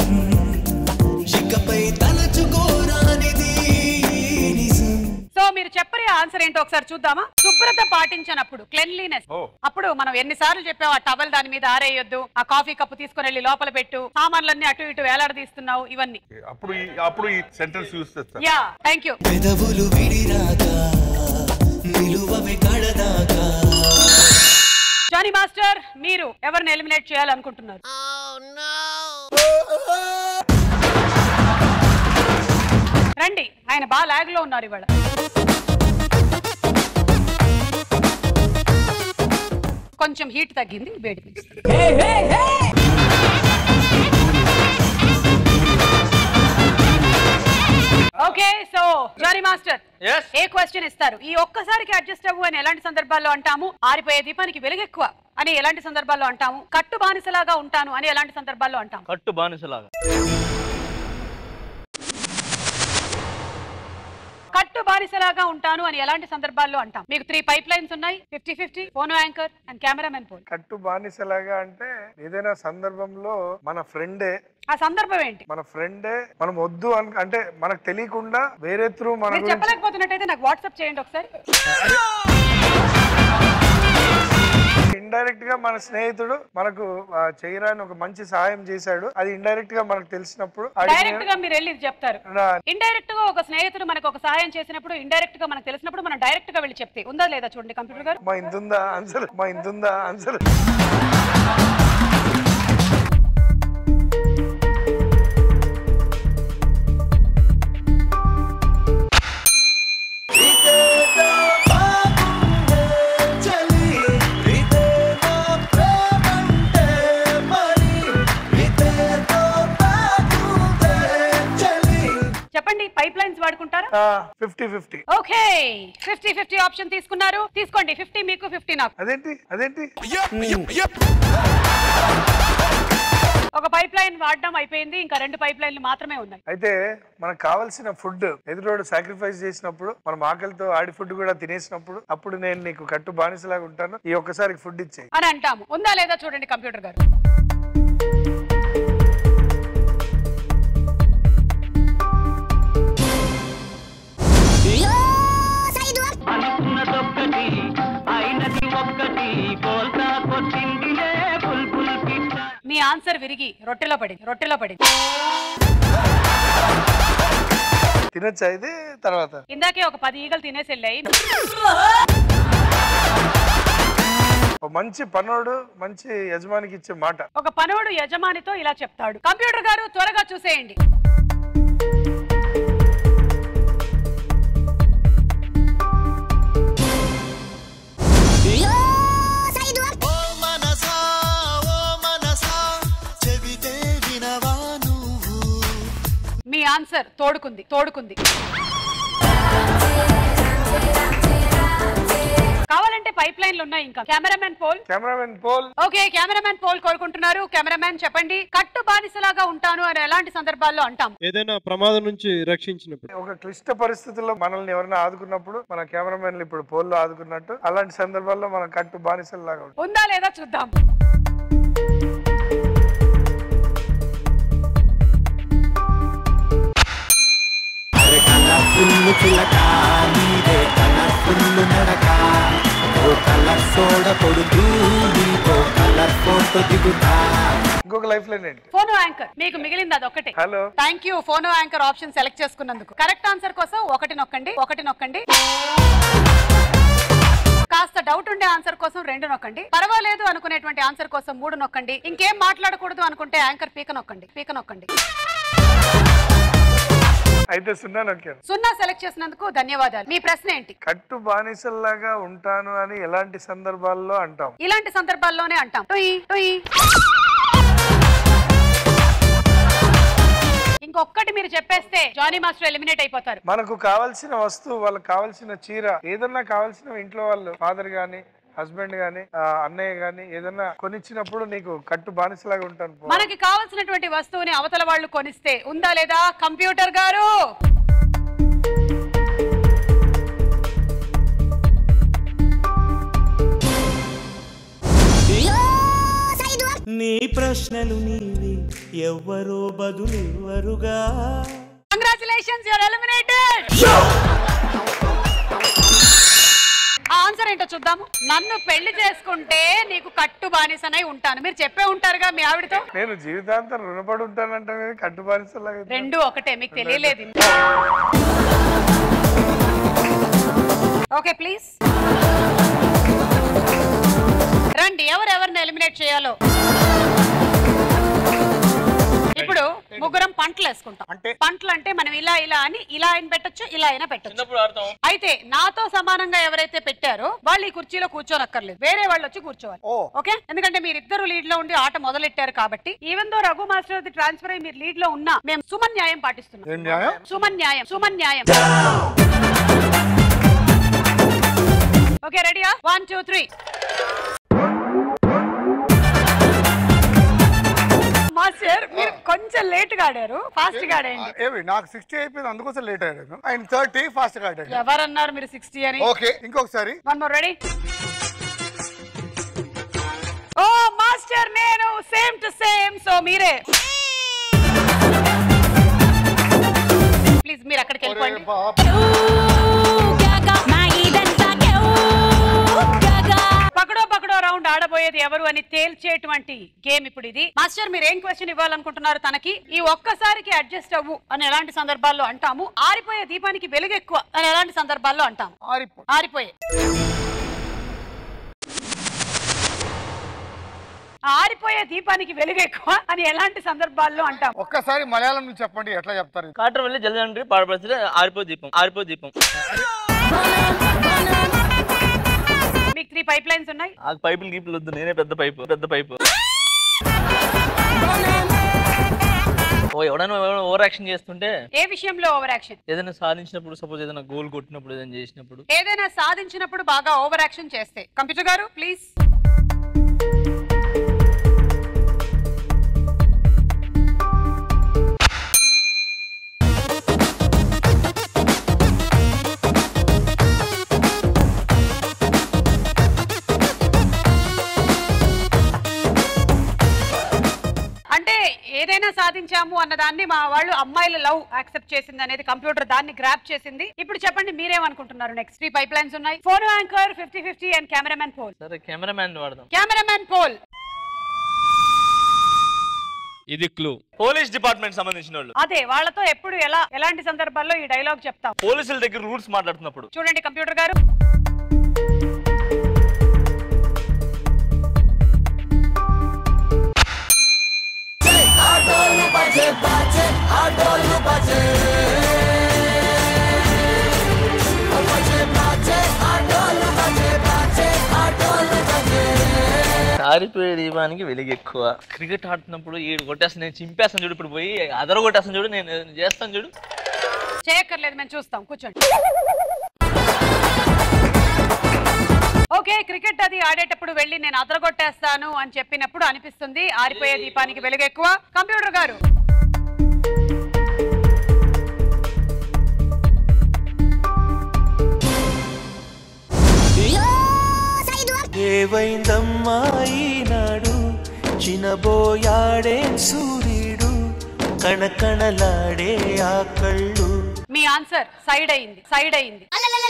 ఇకపై తలచుకోరానిది నిజం సో మీరు చెప్పని ఆన్సర్ ఏంటో ఒకసారి చూద్దామా శుభ్రత పాటించినప్పుడు క్లెన్లీనెస్ అప్పుడు మనం ఎన్నిసార్లు చెప్పావు ఆ టవల్ దాని మీద ఆరేయొద్దు ఆ కాఫీ కప్పు తీసుకొని వెళ్ళి లోపల పెట్టు సామాన్లన్నీ అటు ఇటు వేలాడదీస్తున్నావు ఇవన్నీ అప్పుడు ఈ- అప్పుడు ఈ సెంటెన్స్ యూస్ చేస్తారు యా థ్యాంక్ యూ పెదవులు విడిరాగా నిలువవి కడదాకా జానీ మాస్టర్ మీరు ఎవరిని ఎలిమినేట్ చేయాలనుకుంటున్నారు రండి ఆయన బాగా లాగ్ లో ఉన్నారు ఇవాళ కొంచెం హీట్ తగ్గింది వేడి పెంచుతుంది. ఓకే సో జానీ మాస్టర్ ఏ క్వశ్చన్ ఇస్తారు ఈ ఒక్కసారికి అడ్జస్ట్ అవ్వు అని ఎలాంటి సందర్భాల్లో అంటాము ఆరిపోయే దీపానికి వెలుగెక్కువ అని ఎలాంటి సందర్భాల్లో అంటాము కట్టు బానిసలాగా ఉంటాను అని ఎలాంటి సందర్భాల్లో అంటాము కట్టు బానిసలాగా కట్టు బానిసలాగా ఉంటాను అని ఎలాంటి సందర్భాల్లో అంటాం మీకు త్రీ పైప్ లైన్స్ ఉన్నాయి ఫిఫ్టీ ఫిఫ్టీ ఫోనో యాంకర్ అండ్ కెమెరామెన్ పోల్ కట్టు బానిసలాగా అంటే ఏదైనా సందర్భంలో మన ఫ్రెండే ఆ సందర్భం ఏంటి మన ఫ్రెండే మనం వద్దు అను అంటే మనకు తెలియకుండా వేరే త్రూ మన మీరు గురించి చెప్పలేకపోతున్నట్టయితే నాకు వాట్సాప్ చేయండి ఒకసారి ఇండైరెక్ట్ గా మన స్నేహితుడు మనకు ఆ, చేయరాని ఒక మంచి సహాయం చేశాడు అది ఇండైరెక్ట్ గా మనకు తెలిసినప్పుడు అడిగిన- డైరెక్ట్ గా మీరు వెళ్ళి ఇది చెప్తారు నా- ఇండైరెక్ట్ గా ఒక స్నేహితుడు మనకు ఒక సహాయం చేసినప్పుడు ఇండైరెక్ట్ గా మనకు తెలిసినప్పుడు మనం డైరెక్ట్ గా వెళ్ళి చెప్తే ఉందా లేదా చూడండి కంప్యూటర్ గారు మా ఇంతుందా ఆన్సర్ మా ఇంతుందా ఆన్సర్ చెప్పండి పైప్ లైన్స్ వాడుకుంటారా fifty fifty okay fifty fifty option తీసుకున్నారు తీసుకోండి ఫిఫ్టీ మీకు ఫిఫ్టీ నాకు అదేంటి అదేంటి ఒక పైప్ లైన్ వాడడం అయిపోయింది ఇంకా రెండు పైప్ లైన్లు మాత్రమే ఉన్నాయి అయితే మనకు కావాల్సిన ఫుడ్ ఎదురోడు సాక్రిఫైస్ చేసినప్పుడు మనం ఆకలితో ఆడి ఫుడ్ కూడా తినేసినప్పుడు అప్పుడు నేను నీకు కట్టు బానిసలాగా ఉంటాను ఈ ఒక్కసారికి ఫుడ్ ఇచ్చేయి అని అంటాము ఉందా లేదా చూడండి కంప్యూటర్ గారు అనుకున్నదొక్కటి అయినది ఒక్కటి కోల్తా కొట్టిందిలే బుల్బుల్ పిట్ట మీ ఆన్సర్ విరిగి రొట్టెలో పడింది రొట్టెలో పడింది తినొచ్చా ఇది తర్వాత ఇందాకే ఒక పది ఈగలు తినేసి వెళ్ళాయి ఒక మంచి పనోడు మంచి యజమానికి ఇచ్చే మాట ఒక పనోడు యజమానితో ఇలా చెప్తాడు కంప్యూటర్ గారు త్వరగా చూసేయండి చెబితే వినవా నువ్వు మీ ఆన్సర్ తోడుకుంది తోడుకుంది కావాలంటే పైప్ లైన్లు ఉన్నాయి ఇంకా cameramen poll cameramen poll okay cameramen poll కోరుకుంటున్నారు కెమెరామెన్ చెప్పండి కట్టు బానిసలాగా ఉంటాను అని ఎలాంటి సందర్భాల్లో అంటాం ఏదైనా ప్రమాదం నుంచి రక్షించినప్పుడు ఒక క్లిష్ట పరిస్థితుల్లో మనల్ని ఎవరైనా ఆదుకున్నప్పుడు మన కెమెరామెన్లు ఇప్పుడు పోల్లో ఆదుకున్నట్టు అలాంటి సందర్భాల్లో మనం కట్టు బానిసల్లాగా ఉంటాం ఉందా లేదా చూద్దాం కలర్ఫుల్ చిలక నీదే కలర్ఫుల్ నడక ఓ కలర్ సోడ కొడుతూ నీతో కలర్ ఫోటో దిగుతా ఇంకొక లైఫ్ లైన్ ఏంటి ఫోనో యాంకర్ మీకు మిగిలింది అది ఒకటే హలో థ్యాంక్ యూ ఫోనో యాంకర్ ఆప్షన్ సెలెక్ట్ చేసుకున్నందుకు కరెక్ట్ ఆన్సర్ కోసం ఒకటి నొక్కండి ఒకటి నొక్కండి కాస్త డౌట్ ఉండే ఆన్సర్ కోసం రెండు నొక్కండి పర్వాలేదు అనుకునేటువంటి ఆన్సర్ కోసం మూడు నొక్కండి ఇంకేం మాట్లాడకూడదు అనుకుంటే యాంకర్ పీక నొక్కండి పీక నొక్కండి అయితే సున్నా నొక్కాను సున్నా సెలెక్ట్ చేసినందుకు ధన్యవాదాలు మీ ప్రశ్న ఏంటి కట్టు బానిసల్లాగా ఉంటాను అని ఎలాంటి సందర్భాల్లో అంటాం ఇలాంటి సందర్భాల్లోనే అంటాం టుయ్, టుయ్. ఇంకొక్కటి మీరు చెప్పేస్తే జానీ మాస్టర్ ఎలిమినేట్ అయిపోతారు మనకు కావాల్సిన వస్తువు వాళ్ళకి కావాల్సిన చీర ఏదన్నా కావాల్సిన ఇంట్లో వాళ్ళు ఫాదర్ గాని హస్బెండ్ గాని ఆ, అన్నయ్య గాని ఏదన్నా కొనిచ్చినప్పుడు నీకు కట్టు బానిసలాగా ఉంటాను పో. మనకి కావాల్సినటువంటి వస్తువుని అవతల వాళ్ళు కొనిస్తే ఉందా లేదా కంప్యూటర్ గారు నీ ప్రశ్నలు నీవి ఎవ్వరో బదులెవ్వరుగా కంగ్రాచులేషన్స్ యువర్ ఎలిమినేటెడ్ ఆన్సర్ ఏంటో చూద్దాము నన్ను పెళ్లి చేసుకుంటే నీకు కట్టు బానిసనై ఉంటాను మీరు చెప్పే ఉంటారుగా మీ ఆవిడతో నేను జీవితాంతం రుణపడి ఉంటానంటే కట్టు బానిసలాగా రెండు ఒకటే మీకు తెలియలేదు ఓకే ప్లీజ్ రండి ఎవరెవరిని ఎలిమినేట్ చేయాలో ఇప్పుడు ముగ్గురం పంటలు వేసుకుంటాం అంటే పంటలు అంటే మనం ఇలా ఇలా అని ఇలా అయినా పెట్టొచ్చు ఇలా అయినా పెట్టొచ్చు అయితే నాతో సమానంగా ఎవరైతే పెట్టారో వాళ్ళు ఈ కుర్చీలో కూర్చోనక్కర్లేదు వేరే వాళ్ళు వచ్చి కూర్చోవాలి ఓకే ఎందుకంటే మీరు ఇద్దరు లీడ్ లో ఉండి ఆట మొదలెట్టారు కాబట్టి even though Raghu master transfer అయ్యి మీరు లీడ్ లో ఉన్నా మేము సుమన్ న్యాయం ఏం పాటిస్తున్నాం న్యాయం సుమన్ న్యాయం సుమన్ న్యాయం ఓకే రెడీయా వన్ టూ త్రీ మాస్టర్ మీరు కొంచెం లేట్ గా ఆడారు ఫాస్ట్ గా ఆడండి ఏమి నాకు సిక్స్టీ అయిపోయింది అందుకోసం లేట్ అయ్యాను ఆయన థర్టీ ఫాస్ట్ గా ఆడాడు ఎవరన్నారు మీరు సిక్స్టీ అని ఓకే ఇంకొకసారి వన్ మోర్ రెడీ ఓ మాస్టర్ నేను సేమ్ టు సేమ్ సో మీరే ప్లీజ్ మీరు అక్కడికి వెళ్ళిపోండి పకడో పకడో రౌండ్ ఆడబోయేది ఎవరు అని తేల్చేటువంటి గేమ్ ఇప్పుడు ఇది మాస్టర్ మీరు ఏం క్వశ్చన్ ఇవ్వాలనుకుంటున్నారు తనకి ఈ ఒక్కసారికి అడ్జస్ట్ అవ్వు అని ఎలాంటి సందర్భాల్లో అంటాము ఆరిపోయే దీపానికి వెలుగు ఎక్కువ అని ఎలాంటి సందర్భాల్లో అంటాము ఆరిపోయే ఆరిపోయే దీపానికి వెలుగు ఎక్కువ అని ఎలాంటి సందర్భాల్లో అంటాం ఒక్కసారి మలయాళం నుంచి చెప్పండి ఎట్లా చెప్తారు కాటర్ వెళ్ళి జల్దండ్రి పాడపడితే ఆరిపో దీపం ఆరిపో దీపం మీకు త్రీ పైప్ లైన్స్ ఉన్నాయి ఆ పైపులు గీపులు వద్దు నేనే పెద్ద పైపు పెద్ద పైపు ఓ ఎవడైనా ఓవర్ యాక్షన్ చేస్తుంటే ఏ విషయంలో ఓవర్ యాక్షన్ ఏదైనా సాధించినప్పుడు సపోజ్ ఏదైనా గోల్ కొట్టినప్పుడు ఏదైనా చేసినప్పుడు ఏదైనా సాధించినప్పుడు బాగా ఓవర్ యాక్షన్ చేస్తే కంప్యూటర్ గారు ప్లీజ్ అంటే ఏదైనా సాధించాము అన్నదాన్ని మా వాళ్ళు అమ్మాయిల లవ్ యాక్సెప్ట్ చేసింది అనేది కంప్యూటర్ దాన్ని గ్రాప్ చేసింది ఇప్పుడు చెప్పండి మీరేమనుకుంటున్నారు నెక్స్ట్ త్రీ పైప్ లైన్స్ ఉన్నాయి phone anchor fifty fifty and cameramen poll సరే కెమెరామ్యాన్ వాడదాం కెమెరామెన్ పోల్ ఇది క్లూ పోలీస్ డిపార్ట్మెంట్ సంబంధించిన వాళ్ళు అదే వాళ్ళతో ఎప్పుడు ఎలా ఎలాంటి సందర్భాల్లో ఈ డైలాగ్ చెప్తాం పోలీసుల దగ్గర రూల్స్ మాట్లాడుతున్నప్పుడు చూడండి కంప్యూటర్ గారు ఆరిపోయే దీపానికి వెలుగు ఎక్కువ క్రికెట్ ఆడుతున్నప్పుడు ఏడు కొట్టేస్తాను నేను చింపేస్తాను చూడు ఇప్పుడు పోయి అదర కొట్టేస్తాను చూడు నేను నేను చేస్తాను చూడు చేయక్కర్లేదు మేము చూస్తాం కూర్చోండి ఓకే క్రికెట్ అది ఆడేటప్పుడు వెళ్ళి నేను అదరగొట్టేస్తాను అని చెప్పినప్పుడు అనిపిస్తుంది ఆరిపోయే దీపానికి వెలుగు ఎక్కువ కంప్యూటర్ గారు ఏవైందమ్మా ఈనాడు చినబోయాడే సూర్యుడు కణకణలాడే ఆ కళ్ళు మీ ఆన్సర్ సైడ్ అయింది సైడ్ అయింది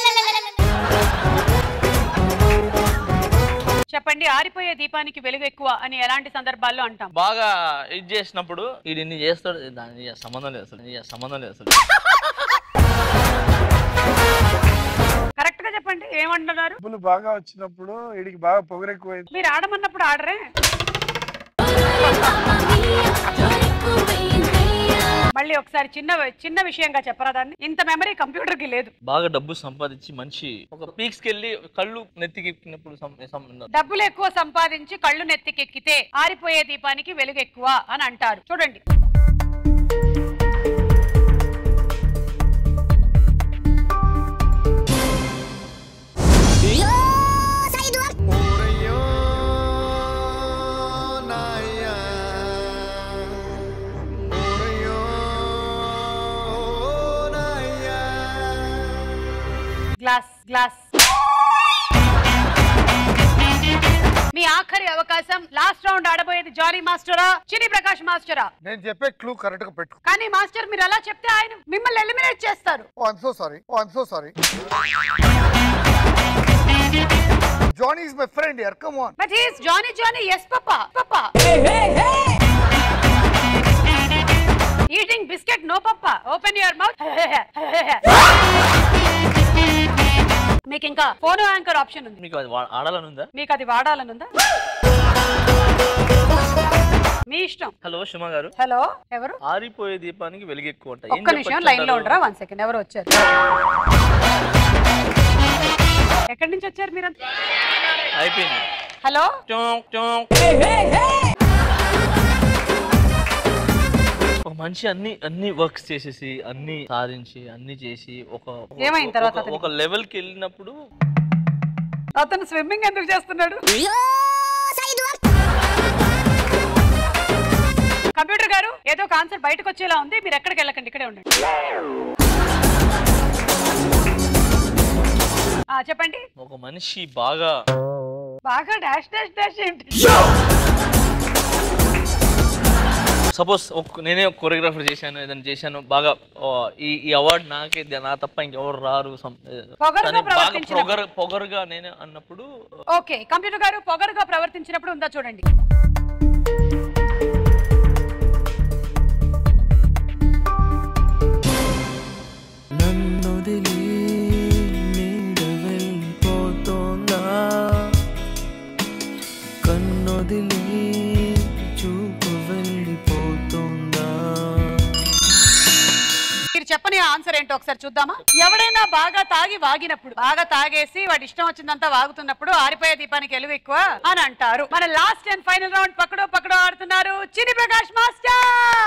చెప్పండి ఆరిపోయే దీపానికి వెలుగు ఎక్కువ అని ఎలాంటి సందర్భాల్లో అంటాం బాగా ఇది చేసినప్పుడు ఇది ఇన్ని చేస్తాడు దాని సంబంధం లేదు అసలు ఈ సంబంధం లేదు అసలు కరెక్ట్ గా చెప్పండి ఏమంటున్నారు డబ్బులు బాగా వచ్చినప్పుడు వీడికి బాగా పొగరెక్కువైంది మీరు ఆడమన్నప్పుడు ఆడరే మళ్ళీ ఒకసారి చిన్న చిన్న విషయంగా చెప్పరా దాన్ని ఇంత మెమరీ కంప్యూటర్ కి లేదు బాగా డబ్బు సంపాదించి మంచి ఒక పీక్స్ కెళ్ళి కళ్ళు నెత్తికెక్కినప్పుడు సం- సం- డబ్బులు ఎక్కువ సంపాదించి కళ్ళు నెత్తికెక్కితే ఆరిపోయే దీపానికి వెలుగు ఎక్కువ అని అంటారు చూడండి గ్లాస్ గ్లాస్ మీ ఆఖరి అవకాశం లాస్ట్ రౌండ్ ఆడబోయేది జాలీ మాస్టరా చిని ప్రకాష్ మాస్టరా నేను చెప్పే క్లూ కరెక్ట్ గా పెట్టు కానీ మాస్టర్ మీరు అలా చెప్తే ఆయన మిమ్మల్ని ఎలిమినేట్ చేస్తారు oh I'm so sorry oh I'm so sorry Jani is my friend యర్ come on but he's Johny Johny yes papa papa eating biscuit no papa open your mouth మీకు ఇంకా ఫోన్ యాంకర్ ఆప్షన్ ఉంది మీకు అది వా- ఆడాలని ఉందా మీకు అది వాడాలని ఉందా మీ ఇష్టం హలో సుమ గారు హలో ఎవరు ఆరిపోయే దీపానికి వెలుగు ఎక్కువ అంట ఏం ఒక్క నిమిషం చెప్పొచ్చు లైన్ లో అంటారు? ఉండరా వన్ సెకండ్ ఎవరు వచ్చారు ఎక్కడి నుంచి వచ్చారు మీరు అయిపోయింది హలో చోంక్ చోంక్. ఒక మనిషి అన్ని అన్ని వర్క్స్ చేసేసి అన్ని సాధించి అన్ని చేసి ఒక ఒక- ఏమైంది తర్వాత ఒక- అతనికి? ఒక లెవెల్ కి వెళ్ళినప్పుడు అతను స్విమ్మింగ్ ఎందుకు చేస్తున్నాడు కంప్యూటర్ గారు ఏదో ఒక ఆన్సర్ బయటకు వచ్చేలా ఉంది మీరు ఎక్కడికి వెళ్ళకండి ఇక్కడే ఉండండి ఆ, చెప్పండి ఒక మనిషి బాగా బాగా డాష్ డాష్ డాష్ ఏంటి సపోజ్ నేనే ఒక కొరియోగ్రాఫర్ చేశాను ఏదైనా చేశాను బాగా ఓ, ఈ ఈ అవార్డు నాకే ద- నా తప్ప ఇంకెవరు రారు some- పొగరుగా కానీ బాగా ప్రవర్తించినప్పుడు. పొగరు పొగరుగా నేనే అన్నప్పుడు ఓకే కంప్యూటర్ గారు పొగరుగా ప్రవర్తించినప్పుడు ఉందా చూడండి నన్నొదిలి నీడ వెళ్ళిపోతోందా కన్నొదిలి చూపు వెళ్ళిపోతోందా మీరు చెప్పని ఆన్సర్ ఏంటో ఒకసారి చూద్దామా ఎవడైనా బాగా తాగి వాగినప్పుడు బాగా తాగేసి వాడి ఇష్టం వచ్చిందంతా వాగుతున్నప్పుడు ఆరిపోయే దీపానికి ఎలుగు ఎక్కువ అని అంటారు మన లాస్ట్ అండ్ ఫైనల్ రౌండ్ పక్కడో పక్కడో ఆడుతున్నారు Chinni Prakash master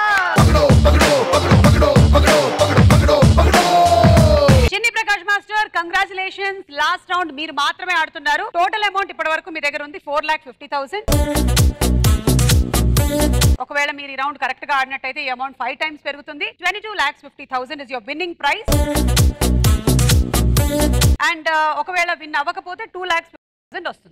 Chinni Prakash master congratulations last round మీరు మాత్రమే ఆడుతున్నారు టోటల్ అమౌంట్ ఇప్పటి వరకు మీ దగ్గర ఉంది ఫోర్ లాక్ ఫిఫ్టీ థౌసండ్ ఒకవేళ మీరు ఈ రౌండ్ కరెక్ట్ గా ఆడినట్టయితే ఈ అమౌంట్ ఫైవ్ టైమ్స్ పెరుగుతుంది twenty two lakhs fifty thousand is your winning price and ఒకవేళ విన్ అవ్వకపోతే టూ లాక్స్ థౌసండ్ వస్తుంది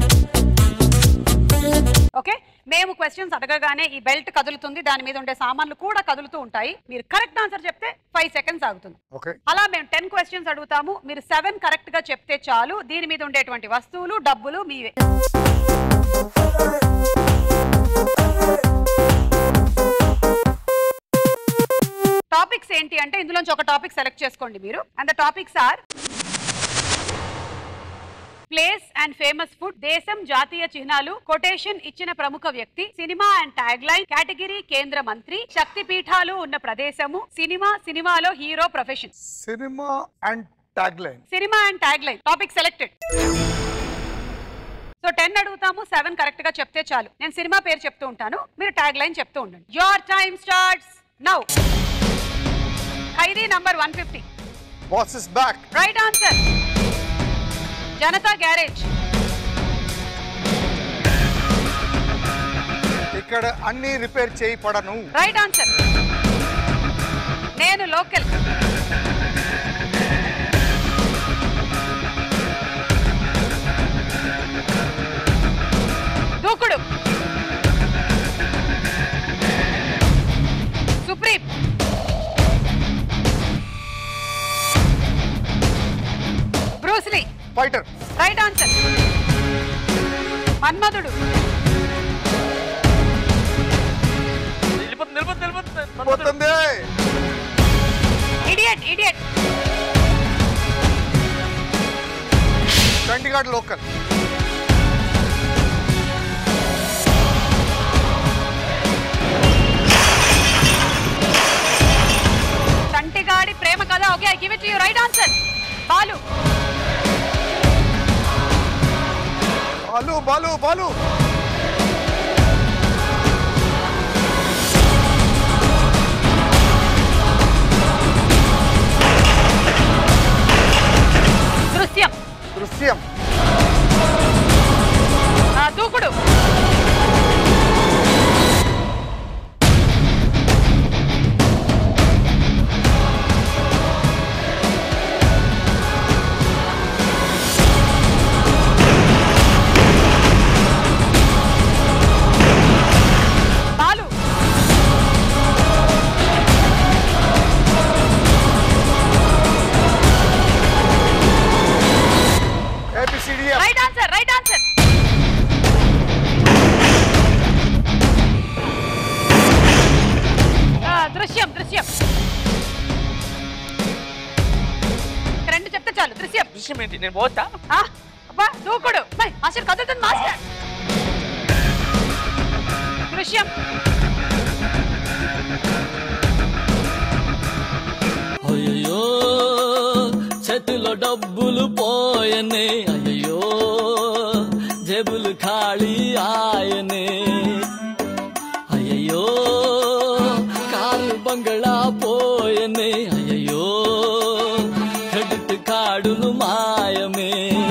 ఓకే మేము క్వశ్చన్స్ అడగగానే ఈ బెల్ట్ కదులుతుంది దాని మీద ఉండే సామాన్లు కూడా కదులుతూ ఉంటాయి మీరు కరెక్ట్ ఆన్సర్ చెప్తే ఫైవ్ సెకండ్స్ ఆగుతుంది ఓకే అలా మేము టెన్ క్వశ్చన్స్ అడుగుతాము మీరు సెవెన్ కరెక్ట్ గా చెప్తే చాలు దీని మీద ఉండేటువంటి వస్తువులు డబ్బులు మీవే టాపిక్స్ ఏంటి అంటే ఇందులోంచి ఒక టాపిక్ సెలెక్ట్ చేసుకోండి మీరు and the topics are place and famous food దేశం జాతీయ చిహ్నాలు కొటేషన్ ఇచ్చిన ప్రముఖ వ్యక్తి cinema and tag line category కేంద్ర మంత్రి శక్తి పీఠాలు ఉన్న ప్రదేశము సినిమా సినిమాలో hero profession cinema and tag line cinema and tag line topic selected so ten అడుగుతాము సెవెన్ కరెక్ట్ గా చెప్తే చాలు నేను సినిమా పేరు చెప్తూ ఉంటాను మీరు ట్యాగ్ లైన్ చెప్తూ ఉండండి your time starts now Khaidi number one fifty boss is back right answer Janatha garage ఇక్కడ అన్ని రిపేర్ చేయబడను రైట్ ఆన్సర్ నేను local Dookudu supreme Bruce Lee fighter right answer Manmadhudu వెళ్ళిపోతుంది వెళ్ళిపోతుంది వెళ్ళిపోతుంది పోతుంది idiot idiot Chandigarh local Balu Balu Drishyam Drishyam ఆ, Dookudu Balu A B C D F right answer right answer Drishyam Drishyam రెండు చెప్తే చాలు దృశ్యం దృశ్యం ఏంటి నేను పోతా ఆ, అబ్బా దూకుడు బై, మాస్టర్ కదులుతుంది మాస్టర్ దృశ్యం అయ్యో చేతిలో డబ్బులు పోయనే అయ్యో జేబులు ఖాళీ ఆయనే అయ్యో కారు బంగళా పోయనే అయ్యో క్రెడిట్ కార్డులు మాయమే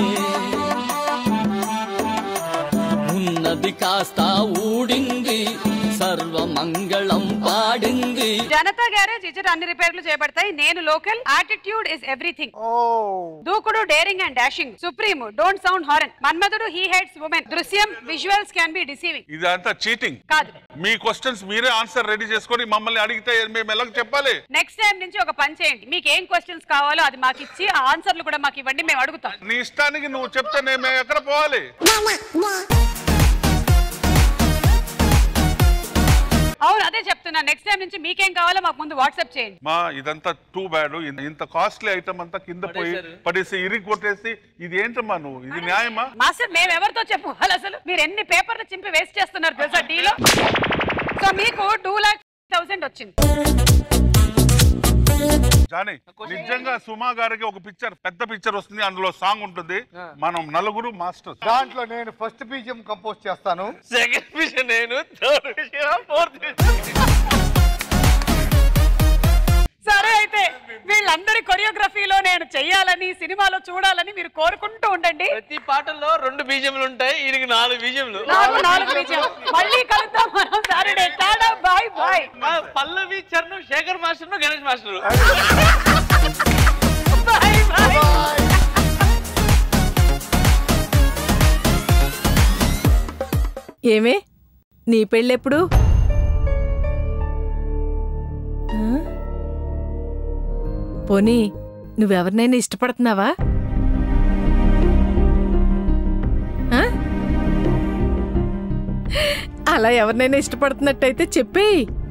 ఉన్నది కాస్త ఊడింది సర్వమంగళం పాడింది జనతా గ్యారేజ్ ఇచ్చట అన్ని రిపేర్లు చేయబడతాయి నేను local attitude is everything Dookudu daring and dashing supreme don't sound horn Manmadhudu he heads women Drishyam visuals can be deceiving ఇదంతా చీటింగ్ కాదు మీ క్వశ్చన్స్ మీరే ఆన్సర్ రెడీ చేసుకొని మమ్మల్ని అడిగితే మేము ఎలా చెప్పాలి నెక్స్ట్ టైం నుంచి ఒక పని చేయండి మీకు ఏం క్వశ్చన్స్ కావాలో అది మాకు ఇచ్చి ఆ ఆన్సర్లు కూడా మాకు ఇవ్వండి మేము అడుగుతాం నీ ఇష్టానికి నువ్వు చెప్తే నేను మేము ఎక్కడ పోవాలి అవును అదే చెప్తున్నా నెక్స్ట్ టైం నుంచి మీకేం కావాలో మాకు ముందు వాట్సాప్ చేయండి మా ఇదంతా టూ బ్యాడ్ ఇంత కాస్ట్లీ ఐటమ్ అంతా కింద పోయి పడేసి ఇరిగి కొట్టేసి ఇది ఏంటమ్మా నువ్వు ఇది న్యాయమా మాస్టర్ మేము ఎవరితో చెప్పుకోవాలి అసలు మీరు ఎన్ని పేపర్లు చింపి వేస్ట్ చేస్తున్నారు తెలుసా డీలో సో మీకు టూ లాక్ థౌసండ్ వచ్చింది జానీ నిజంగా సుమా గారికి ఒక పిక్చర్ పెద్ద పిక్చర్ వస్తుంది అందులో సాంగ్ ఉంటుంది మనం నలుగురు మాస్టర్స్ దాంట్లో నేను ఫస్ట్ బీజియం కంపోజ్ చేస్తాను సెకండ్ విషయం నేను థర్డ్ విషయం ఫోర్త్ సరే అయితే వీళ్ళందరి కొరియోగ్రఫీలో నేను చెయ్యాలని సినిమాలో చూడాలని మీరు కోరుకుంటూ ఉండండి ప్రతి పాటల్లో రెండు బీజములు ఉంటాయి ఈయనకి నాలుగు బీజములు నాలుగు నాలుగు విజయం మళ్ళీ కలుద్దాం మనం సాటర్డే టాటా బాయ్ బాయ్ మా Pallavi Charan Sekhar master Ganesh master bye bye ఏమే నీ పెళ్ళెప్పుడు ఆ? పోనీ నువ్వెవరినైనా ఇష్టపడుతున్నావా ఆ? అలా ఎవరినైనా ఇష్టపడుతున్నట్టయితే చెప్పేయి